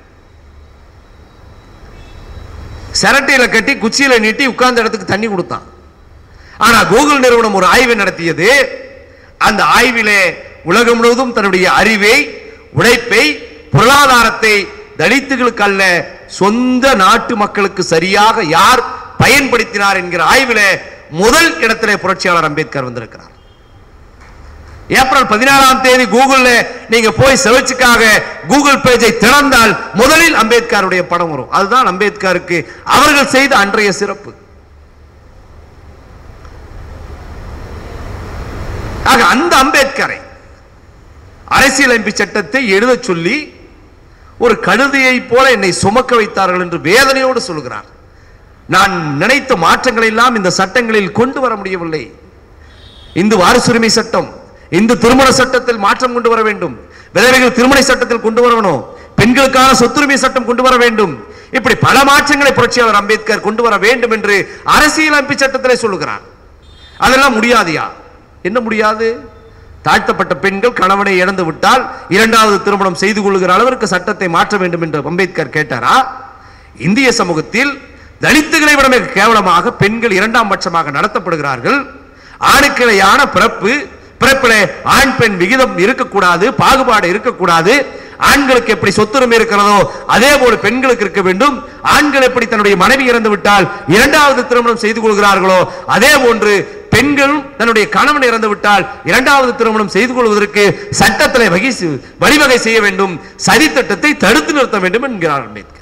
சிரட்டையில கட்டி குச்சியில நீட்டி உட்கார்ந்த இடத்துக்கு தண்ணி கொடுத்தான் ஆனா கூகுள் நிறுவனம் ஒரு ஆய்வு நடத்தியது அந்த ஆய்விலே உலகம் முழுவதும் தன்னுடைய அறிவை உழைப்பை பொருளாதாரத்தை தலித்துகளுக்கு அல்ல சொந்த நாட்டு மக்களுக்கு சரியாக யார் பயன்படுத்தினார் என்கிற ஆய்விலே முதல் இடத்திலே புரட்சியாளர் அம்பேத்கர் வந்திருக்கிறார் ஏப்ரல் பதினாறாம் தேதி கூகுள்ல நீங்க போய் செர்ச்சுக்காக கூகுள் பேஜை திறந்தால் முதலில் அம்பேத்கருடைய படம் வரும் அதுதான் அம்பேத்கருக்கு அவர்கள் செய்த அன்றைய சிறப்பு ஆக அந்த அம்பேத்கரை அரசியலமைப்பு சட்டத்தை எழுதச் சொல்லி ஒரு கழுதையை போல என்னை சுமக்க வைத்தார்கள் என்று வேதனையோடு சொல்கிறார் நான் நினைத்த மாற்றங்களை எல்லாம் இந்த சட்டங்களில் கொண்டு வர முடியவில்லை இந்து வாரிசுரிமை சட்டம் இந்து திருமண சட்டத்தில் மாற்றம் கொண்டு வர வேண்டும் விதவைகள் திருமண சட்டத்தில் கொண்டு வரணும் பெண்களுக்கான சொத்துரிமை சட்டம் கொண்டு வர வேண்டும் இப்படி பல மாற்றங்களை புரட்சியாளர் அம்பேத்கர் கொண்டு வர வேண்டும் என்று அரசியலமைப்பு சட்டத்திலே சொல்லுகிறார் அதெல்லாம் முடியாதியா என்ன முடியாது தாழ்த்தப்பட்ட பெண்கள் கணவனை இழந்து விட்டால் இரண்டாவது திருமணம் செய்து கொள்கிற அளவிற்கு சட்டத்தை மாற்ற வேண்டும் என்று அம்பேத்கர் கேட்டாரா இந்திய சமூகத்தில் தலித்துகளை விட மிக கேவலமாக பெண்கள் இரண்டாம் பட்சமாக நடத்தப்படுகிறார்கள் ஆணுக்கிழையான பிறப்பு பிறப்பிலே ஆண் பெண் விகிதம் இருக்கக்கூடாது பாகுபாடு இருக்கக்கூடாது ஆண்களுக்கு எப்படி சொத்துரிமை இருக்கிறதோ அதே போல பெண்களுக்கு இருக்க வேண்டும் ஆண்கள் எப்படி தன்னுடைய மனைவி இறந்து விட்டால் இரண்டாவது திருமணம் செய்து கொள்கிறார்களோ அதே போன்று பெண்களும் தன்னுடைய கணவன் இறந்து விட்டால் இரண்டாவது திருமணம் செய்து கொள்வதற்கு சட்டத்தில் வகை செய்- வழிவகை செய்ய வேண்டும் சதித்திட்டத்தை தடுத்து நிறுத்த வேண்டும் என்கிறார் அம்பேத்கர்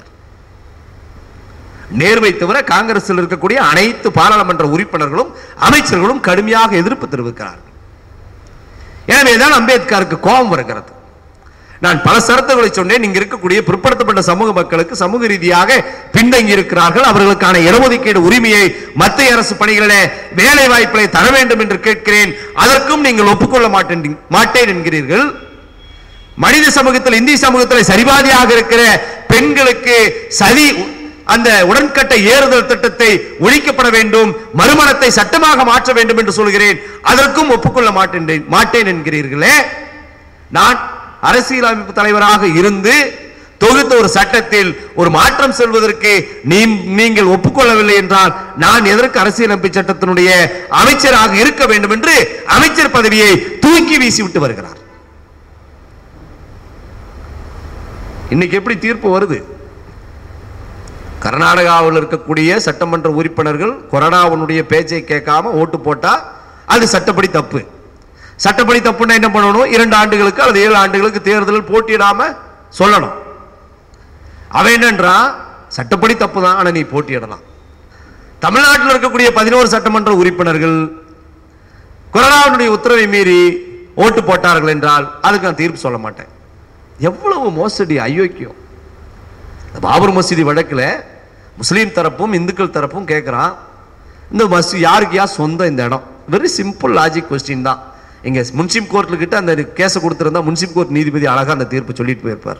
நேர்மை தவிர காங்கிரஸில் இருக்கக்கூடிய அனைத்து பாராளுமன்ற உறுப்பினர்களும் அமைச்சர்களும் கடுமையாக எதிர்ப்பு தெரிவிக்கிறார்கள் எனவேதான் அம்பேத்கருக்கு கோபம் வருகிறது நான் பல சரத்துகளை சொன்னேன் இங்க இருக்கக்கூடிய பிற்படுத்தப்பட்ட சமூக மக்களுக்கு சமூக ரீதியாக பின்தங்கி இருக்கிறார்கள் அவர்களுக்கான இடஒதுக்கீடு உரிமையை மத்திய அரசு பணிகளிலே வேலை வாய்ப்புகளை தர வேண்டும் என்று கேட்கிறேன் அதற்கும் நீங்கள் ஒப்புக்கொள்ள மாட்டேன் மாட்டேன் என்கிறீர்கள் மனித சமூகத்தில் இந்திய சமூகத்தில் சரிபாதியாக இருக்கிற பெண்களுக்கு சதி அந்த உடன்கட்டை ஏறுதல் திட்டத்தை ஒழிக்கப்பட வேண்டும் மறுமணத்தை சட்டமாக மாற்ற வேண்டும் என்று சொல்கிறேன் அதற்கும் ஒப்புக்கொள்ள மாட்டேன் மாட்டேன் என்கிறீர்களே நான் அரசியலமைப்பு தலைவராக இருந்து தொகுத்த ஒரு சட்டத்தில் ஒரு மாற்றம் செல்வதற்கு நீ- நீங்கள் ஒப்புக்கொள்ளவில்லை என்றால் நான் எதற்கு அரசியலமைப்பு சட்டத்தினுடைய அமைச்சராக இருக்க வேண்டும் என்று அமைச்சர் பதவியை தூக்கி வீசிவிட்டு வருகிறார் இன்னைக்கு எப்படி தீர்ப்பு வருது கர்நாடகாவில் இருக்கக்கூடிய சட்டமன்ற உறுப்பினர்கள் கொரோனாவுடைய பேச்சை கேட்காம ஓட்டு போட்டா அது சட்டப்படி தப்பு சட்டப்படி தப்புன்னா என்ன பண்ணணும் இரண்டு ஆண்டுகளுக்கு அல்லது ஏழு ஆண்டுகளுக்கு தேர்தலில் போட்டியிடாம சொல்லணும் அவன் என்னன்றான் சட்டப்படி தப்பு தான் ஆனா நீ போட்டியிடலாம் தமிழ்நாட்டில் இருக்கக்கூடிய பதினோரு சட்டமன்ற உறுப்பினர்கள் கொரோனாவுடைய உத்தரவை மீறி ஓட்டு போட்டார்கள் என்றால் அதுக்கு நான் தீர்ப்பு சொல்ல மாட்டேன் எவ்வளவு மோசடி அயோக்கியம் இந்த பாபர் மசீதி வழக்கில் முஸ்லீம் தரப்பும் இந்துக்கள் தரப்பும் கேட்குறான் இந்த மசூ யாருக்கு யா சொந்தம் இந்த இடம் வெரி சிம்பிள் லாஜிக் கொஸ்டின் தான் இங்கே முன்சிப் கோர்ட்ல கிட்ட அந்த கேஸை கொடுத்துருந்தா முன்சிப் கோர்ட் நீதிபதி அழகா அந்த தீர்ப்பு சொல்லிட்டு போயிருப்பார்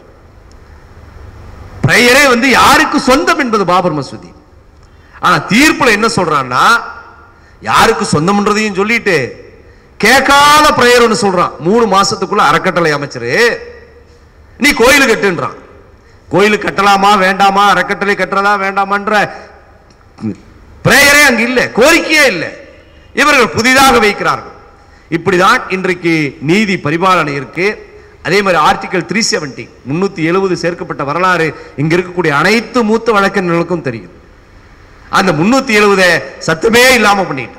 பிரேயரே வந்து யாருக்கு சொந்தம் என்பது பாபர் மசூதி ஆனா தீர்ப்புல என்ன சொல்றான்னா யாருக்கு சொந்தம்ன்றதையும் சொல்லிட்டு கேட்காத பிரேயர் ஒன்று சொல்றான் மூணு மாசத்துக்குள்ள அறக்கட்டளை அமைச்சரு நீ கோயில் கட்டுன்றான் கோயில் கட்டலாமா வேண்டாமா அறக்கட்டளை கட்டுறதா வேண்டாமான்ற பிரேயரே அங்க இல்ல கோரிக்கையே இல்லை இவர்கள் புதிதாக வைக்கிறார்கள் இப்படிதான் இன்றைக்கு நீதி பரிபாலனை இருக்கு அதே மாதிரி ஆர்டிகல் த்ரீ செவன்டி முன்னூத்தி எழுபது சேர்க்கப்பட்ட வரலாறு இங்க இருக்கக்கூடிய அனைத்து மூத்த வழக்கறிஞர்களுக்கும் தெரியும் அந்த முன்னூத்தி எழுபதை சத்தமே இல்லாம பண்ணிட்டு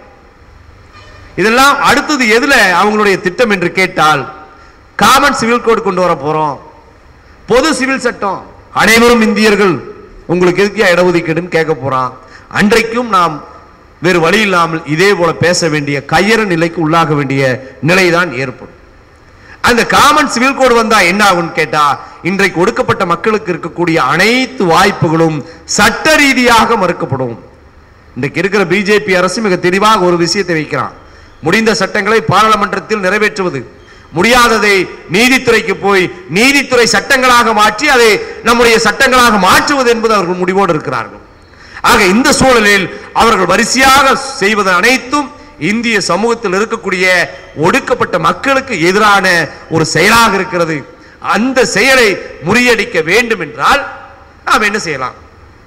இதெல்லாம் அடுத்தது எதுல அவங்களுடைய திட்டம் என்று கேட்டால் காமன் சிவில் கோட் கொண்டு வர போறோம் பொது சிவில் சட்டம் அனைவரும் இந்தியர்கள் உங்களுக்கு எதுக்கு இடஒதுக்கீடுன்னு கேட்க போறான் அன்றைக்கும் நாம் வேறு வழி இல்லாமல் இதே போல பேச வேண்டிய கையற நிலைக்கு உள்ளாக வேண்டிய நிலைதான் ஏற்படும் அந்த காமன் சிவில் கோடு வந்தா என்ன ஆகும்னு கேட்டா இன்றைக்கு ஒடுக்கப்பட்ட மக்களுக்கு இருக்கக்கூடிய அனைத்து வாய்ப்புகளும் சட்ட ரீதியாக மறுக்கப்படும் இன்றைக்கு இருக்கிற பிஜேபி அரசு மிக தெளிவாக ஒரு விஷயத்தை வைக்கிறான் முடிந்த சட்டங்களை பாராளுமன்றத்தில் நிறைவேற்றுவது முடியாததை நீதித்துறைக்கு போய் நீதித்துறை சட்டங்களாக மாற்றி அதை நம்முடைய சட்டங்களாக மாற்றுவது என்பது அவர்கள் முடிவோடு இருக்கிறார்கள் ஆக இந்த சூழலில் அவர்கள் வரிசையாக செய்வது அனைத்தும் இந்திய சமூகத்தில் இருக்கக்கூடிய ஒடுக்கப்பட்ட மக்களுக்கு எதிரான ஒரு செயலாக இருக்கிறது அந்த செயலை முறியடிக்க வேண்டும் என்றால் நாம் என்ன செய்யலாம்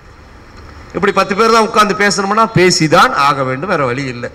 இப்படி பத்து பேர் தான் உட்கார்ந்து பேசணும்னா பேசிதான் ஆக வேண்டும் வேற வழி இல்லை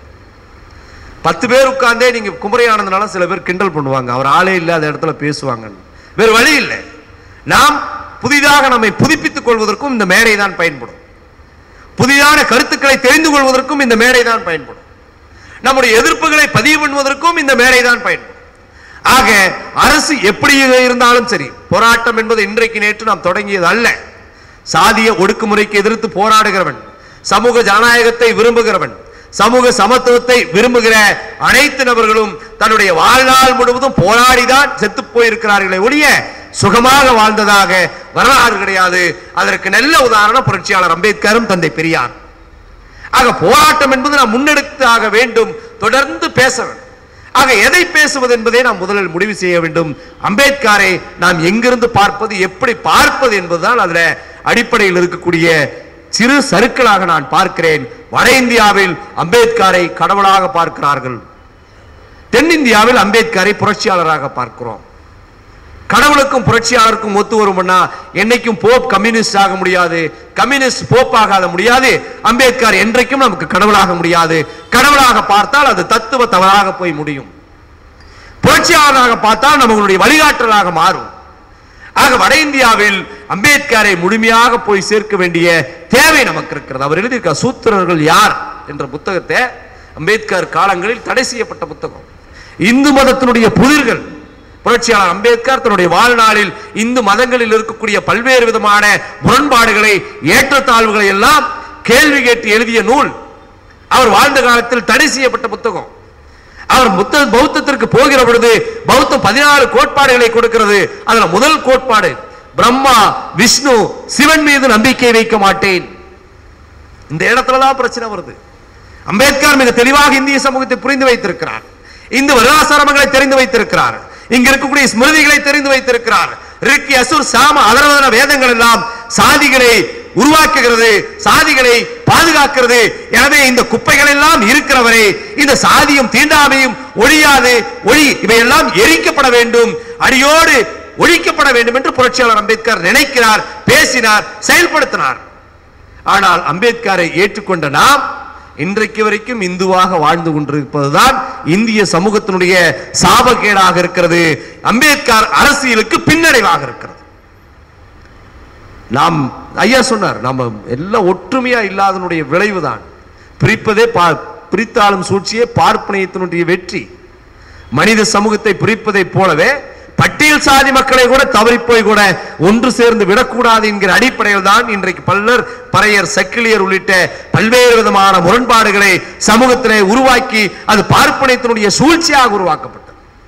பத்து பேர் உட்கார்ந்தே நீங்க குமரி ஆனந்தனால சில பேர் கிண்டல் பண்ணுவாங்க அவர் ஆளே இல்லாத இடத்துல பேசுவாங்க வேற வழி இல்லை நாம் புதிதாக நம்மை புதுப்பித்துக் கொள்வதற்கும் இந்த மேடை தான் பயன்படும் புதிதான கருத்துக்களை தெரிந்து கொள்வதற்கும் இந்த மேடை தான் பயன்படும் நம்முடைய எதிர்ப்புகளை பதிவு பண்ணுவதற்கும் இந்த மேடை தான் பயன்படும் ஆக அரசு எப்படி இருந்தாலும் சரி போராட்டம் என்பது இன்றைக்கு நேற்று நாம் தொடங்கியது அல்ல சாதிய ஒடுக்குமுறைக்கு எதிர்த்து போராடுகிறவன் சமூக ஜனநாயகத்தை விரும்புகிறவன் சமூக சமத்துவத்தை விரும்புகிற அனைத்து நபர்களும் தன்னுடைய வாழ்நாள் முழுவதும் போராடிதான் செத்து போயிருக்கிறார்களே ஒழிய சுகமாக வாழ்ந்ததாக வரலாறு கிடையாது அதற்கு நல்ல உதாரணம் புரட்சியாளர் அம்பேத்கரும் தந்தை பெரியார் ஆக போராட்டம் என்பது நாம் முன்னெடுத்தாக வேண்டும் தொடர்ந்து பேச வேண்டும் ஆக எதை பேசுவது என்பதை நாம் முதலில் முடிவு செய்ய வேண்டும் அம்பேத்கரை நாம் எங்கிருந்து பார்ப்பது எப்படி பார்ப்பது என்பதுதான் அதுல அடிப்படையில் இருக்கக்கூடிய சிறு சருக்களாக நான் பார்க்கிறேன் வட இந்தியாவில் அம்பேத்கரை கடவுளாக பார்க்கிறார்கள் தென்னிந்தியாவில் அம்பேத்கரை புரட்சியாளராக பார்க்கிறோம் கடவுளுக்கும் புரட்சியாளருக்கும் ஒத்து வரும்னா என்னைக்கும் போப் கம்யூனிஸ்ட் ஆக முடியாது கம்யூனிஸ்ட் போப் ஆகாத முடியாது அம்பேத்கர் என்றைக்கும் நமக்கு கடவுளாக முடியாது கடவுளாக பார்த்தால் அது தத்துவ தவறாக போய் முடியும் புரட்சியாளராக பார்த்தால் நம்மளுடைய வழிகாட்டலாக மாறும் ஆக வட இந்தியாவில் அம்பேத்கரை முழுமையாக போய் சேர்க்க வேண்டிய தேவை நமக்கு இருக்கிறது அவர் எழுதியிருக்க சூத்திரர்கள் யார் என்ற புத்தகத்தை அம்பேத்கர் காலங்களில் தடை செய்யப்பட்ட புத்தகம் இந்து மதத்தினுடைய புதிர்கள் புரட்சியாளர் அம்பேத்கர் தன்னுடைய வாழ்நாளில் இந்து மதங்களில் இருக்கக்கூடிய பல்வேறு விதமான முரண்பாடுகளை ஏற்றத்தாழ்வுகளை எல்லாம் கேள்வி கேட்டு எழுதிய நூல் அவர் வாழ்ந்த காலத்தில் தடை செய்யப்பட்ட புத்தகம் அவர் புத்த பௌத்தத்திற்கு போகிற பொழுது பௌத்தம் பதினாறு கோட்பாடுகளை கொடுக்கிறது அதுல முதல் கோட்பாடு பிரம்மா விஷ்ணு சிவன் மீது நம்பிக்கை வைக்க மாட்டேன் இந்த இடத்துலதான் பிரச்சனை வருது அம்பேத்கர் மிக தெளிவாக இந்திய சமூகத்தை புரிந்து வைத்திருக்கிறார் இந்து வருடாசாரமங்களை தெரிந்து வைத்திருக்கிறார் இங்க இருக்கக்கூடிய ஸ்மிருதிகளை தெரிந்து வைத்திருக்கிறார் ரிக்கி அசுர் சாம அதர்வன வேதங்கள் எல்லாம் சாதிகளை உருவாக்குகிறது சாதிகளை பாதுகாக்கிறது எனவே இந்த குப்பைகள் எல்லாம் இருக்கிறவரை இந்த சாதியும் தீண்டாமையும் ஒழியாது ஒளி இவையெல்லாம் எரிக்கப்பட வேண்டும் அடியோடு ஒழிக்கப்பட வேண்டும் என்று புரட்சியாளர் அம்பேத்கர் நினைக்கிறார் பேசினார் செயல்படுத்தினார் ஆனால் அம்பேத்கரை ஏற்றுக்கொண்ட நாம் இன்றைக்கு வரைக்கும் இந்துவாக வாழ்ந்து கொண்டிருப்பதுதான் இந்திய சமூகத்தினுடைய சாபக்கேடாக இருக்கிறது அம்பேத்கர் அரசியலுக்கு பின்னடைவாக இருக்கிறது நாம் ஐயா சொன்னார் நம்ம எல்லாம் ஒற்றுமையா இல்லாதனுடைய விளைவுதான் பிரிப்பதே பா பிரித்தாளும் சூழ்ச்சியே பார்ப்பனியத்தினுடைய வெற்றி மனித சமூகத்தை பிரிப்பதைப் போலவே பட்டியல் சாதி மக்களை கூட தவறி போய் கூட ஒன்று சேர்ந்து விடக்கூடாது என்கிற அடிப்படையில் தான் இன்றைக்கு பல்லர் பறையர் சக்கிலியர் உள்ளிட்ட பல்வேறு விதமான முரண்பாடுகளை சமூகத்திலே உருவாக்கி அது பார்ப்பனியத்தினுடைய சூழ்ச்சியாக உருவாக்கப்பட்டது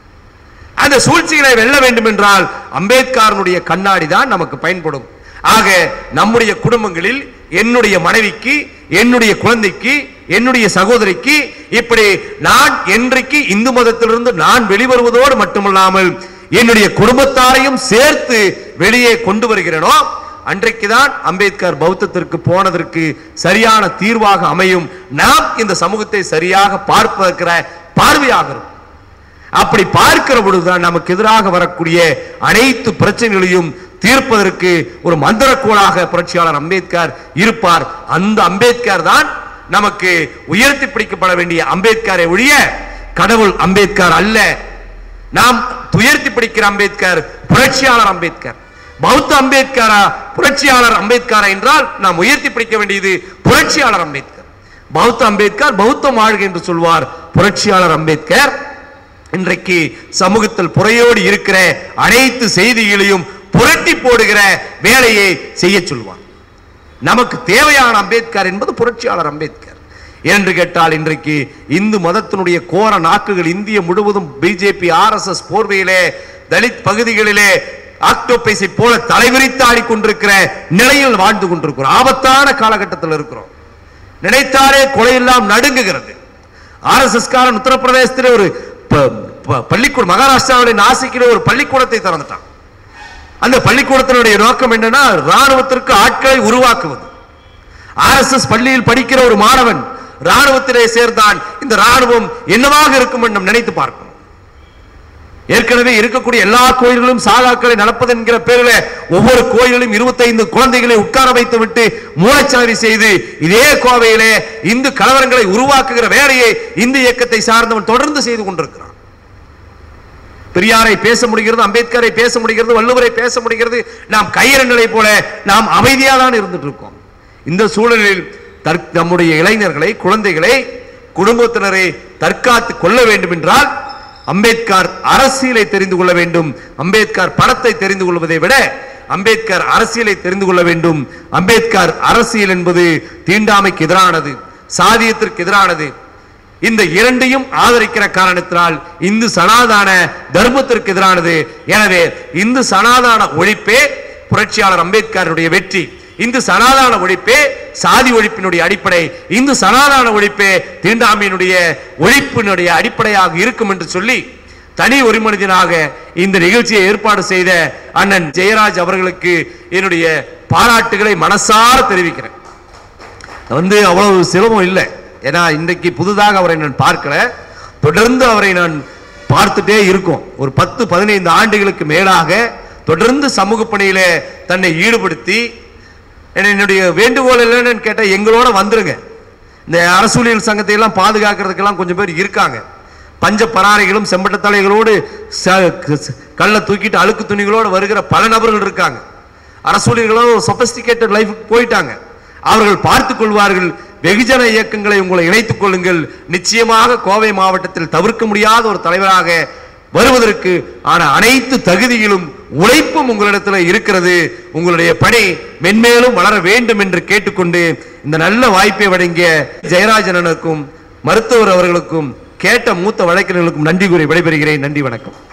அந்த சூழ்ச்சிகளை வெல்ல வேண்டும் என்றால் அம்பேத்கரனுடைய கண்ணாடி தான் நமக்கு பயன்படும் ஆக நம்முடைய குடும்பங்களில் என்னுடைய மனைவிக்கு என்னுடைய குழந்தைக்கு என்னுடைய சகோதரிக்கு இப்படி நான் என்றைக்கு இந்து மதத்திலிருந்து நான் வெளிவருவதோடு மட்டுமல்லாமல் என்னுடைய குடும்பத்தாரையும் சேர்த்து வெளியே கொண்டு வருகிறேனோ அன்றைக்குதான் அம்பேத்கர் பௌத்தத்திற்கு போனதற்கு சரியான தீர்வாக அமையும் நாம் இந்த சமூகத்தை சரியாக பார்ப்பதற்கிற பார்வையாக இருக்கும் அப்படி பார்க்கிற பொழுதுதான் நமக்கு எதிராக வரக்கூடிய அனைத்து பிரச்சனைகளையும் தீர்ப்பதற்கு ஒரு மந்திரக்கோளாக புரட்சியாளர் அம்பேத்கர் இருப்பார் அந்த அம்பேத்கர் தான் நமக்கு உயர்த்தி பிடிக்கப்பட வேண்டிய அம்பேத்கரை ஒழிய கடவுள் அம்பேத்கர் அல்ல நாம் உயர்த்தி பிடிக்கிற அம்பேத்கர் புரட்சியாளர் அம்பேத்கர் பௌத்த அம்பேத்கரா புரட்சியாளர் அம்பேத்கரா என்றால் நாம் உயர்த்தி பிடிக்க வேண்டியது புரட்சியாளர் அம்பேத்கர் பௌத்த அம்பேத்கர் பௌத்தம் வாழ்க என்று சொல்வார் புரட்சியாளர் அம்பேத்கர் இன்றைக்கு சமூகத்தில் புறையோடு இருக்கிற அனைத்து செய்திகளையும் புரட்டி போடுகிற வேலையை செய்ய சொல்வார் நமக்கு தேவையான அம்பேத்கர் என்பது புரட்சியாளர் அம்பேத்கர் என்று கேட்டால் இன்றைக்கு இந்து மதத்தினுடைய கோர நாக்குகள் இந்திய முழுவதும் பிஜேபி ஆர்எஸ்எஸ் போர்வையிலே தலித் பகுதிகளிலே ஆக்டோபைஸை போல தலைவிரித்து ஆடிக்கொண்டிருக்கிற நிலையில் வாழ்ந்து கொண்டிருக்கிறோம் ஆபத்தான காலகட்டத்தில் இருக்கிறோம் நினைத்தாலே கொலையெல்லாம் நடுங்குகிறது ஆர்எஸ்எஸ் காரன் உத்தரப்பிரதேசத்திலே ஒரு ப- ப- பள்ளிக்கூடம் மகாராஷ்டிராவுடைய நாசிக்கிலே ஒரு பள்ளிக்கூடத்தை திறந்துட்டான் அந்த பள்ளிக்கூடத்தினுடைய நோக்கம் என்னன்னா ராணுவத்திற்கு ஆட்களை உருவாக்குவது ஆர்எஸ்எஸ் பள்ளியில் படிக்கிற ஒரு மாணவன் ராணுவத்திலே சேர்ந்தான் இந்த ராணுவம் என்னவாக இருக்கும் என்று நாம் நினைத்து பார்க்கணும் ஏற்கனவே இருக்கக்கூடிய எல்லா கோயில்களும் சாகாக்களை நடப்பது என்கிற பேரில் ஒவ்வொரு கோயிலும் இருபத்தைந்து குழந்தைகளை உட்கார வைத்து விட்டு மூளைச்சலவை செய்து இதே கோவையிலே இந்து கலவரங்களை உருவாக்குகிற வேலையை இந்து இயக்கத்தை சார்ந்தவன் தொடர்ந்து செய்து கொண்டிருக்கிறான் பெரியாரை பேச முடிகிறது அம்பேத்கரை பேச முடிகிறது வள்ளுவரை பேச முடிகிறது நாம் கயிறு நிலை போல நாம் அமைதியாக தான் இருந்துட்டு இருக்கோம் இந்த சூழலில் தற்- நம்முடைய இளைஞர்களை குழந்தைகளை குடும்பத்தினரை தற்காத்து கொள்ள வேண்டும் என்றால் அம்பேத்கர் அரசியலை தெரிந்து கொள்ள வேண்டும் அம்பேத்கர் படத்தை தெரிந்து கொள்வதை விட அம்பேத்கர் அரசியலை தெரிந்து கொள்ள வேண்டும் அம்பேத்கர் அரசியல் என்பது தீண்டாமைக்கு எதிரானது சாதியத்திற்கு எதிரானது இந்த இரண்டையும் ஆதரிக்கிற காரணத்தினால் இந்து சனாதான தர்மத்திற்கு எதிரானது எனவே இந்து சனாதான ஒழிப்பே புரட்சியாளர் அம்பேத்கருடைய வெற்றி இந்து சனாதான ஒழிப்பே சாதி ஒழிப்பினுடைய அடிப்படை இந்து சனாதான ஒழிப்பே தீண்டாமையினுடைய ஒழிப்பினுடைய அடிப்படையாக இருக்கும் என்று சொல்லி தனி ஒரு மனிதனாக இந்த நிகழ்ச்சியை ஏற்பாடு செய்த அண்ணன் ஜெயராஜ் அவர்களுக்கு என்னுடைய பாராட்டுகளை மனசார தெரிவிக்கிறேன் வந்து அவ்வளவு சுலபம் இல்லை ஏன்னா இன்றைக்கு புதுதாக அவரை நான் பார்க்கல தொடர்ந்து அவரை நான் பார்த்துட்டே இருக்கோம் ஒரு பத்து பதினைந்து ஆண்டுகளுக்கு மேலாக தொடர்ந்து சமூக பணியிலே தன்னை ஈடுபடுத்தி என்னுடைய வேண்டுகோள் என்னன்னு கேட்டா எங்களோட வந்துருங்க இந்த அரசூழியல் சங்கத்தை எல்லாம் பாதுகாக்கிறதுக்கெல்லாம் கொஞ்சம் பேர் இருக்காங்க பஞ்ச பராரிகளும் செம்பட்ட தலைகளோடு ச- க- கல்லை தூக்கிட்டு அழுக்கு துணிகளோடு வருகிற பல நபர்கள் இருக்காங்க அரசூழியர்களோ சொபஸ்டிகேட்டட் லைஃபுக்கு போயிட்டாங்க அவர்கள் பார்த்துக் கொள்வார்கள் வெகுஜன இயக்கங்களை உங்களை இணைத்துக் கொள்ளுங்கள் நிச்சயமாக கோவை மாவட்டத்தில் தவிர்க்க முடியாத ஒரு தலைவராக வருவதற்கு ஆன அனைத்து தகுதியிலும் உழைப்பும் உங்களிடத்தில் இருக்கிறது உங்களுடைய பணி மென்மேலும் வளர வேண்டும் என்று கேட்டுக்கொண்டு இந்த நல்ல வாய்ப்பை வழங்கிய ஜெயராஜனனுக்கும் மருத்துவர் அவர்களுக்கும் கேட்ட மூத்த வழக்கறிஞர்களுக்கும் நன்றி கூறி விடைபெறுகிறேன் நன்றி வணக்கம்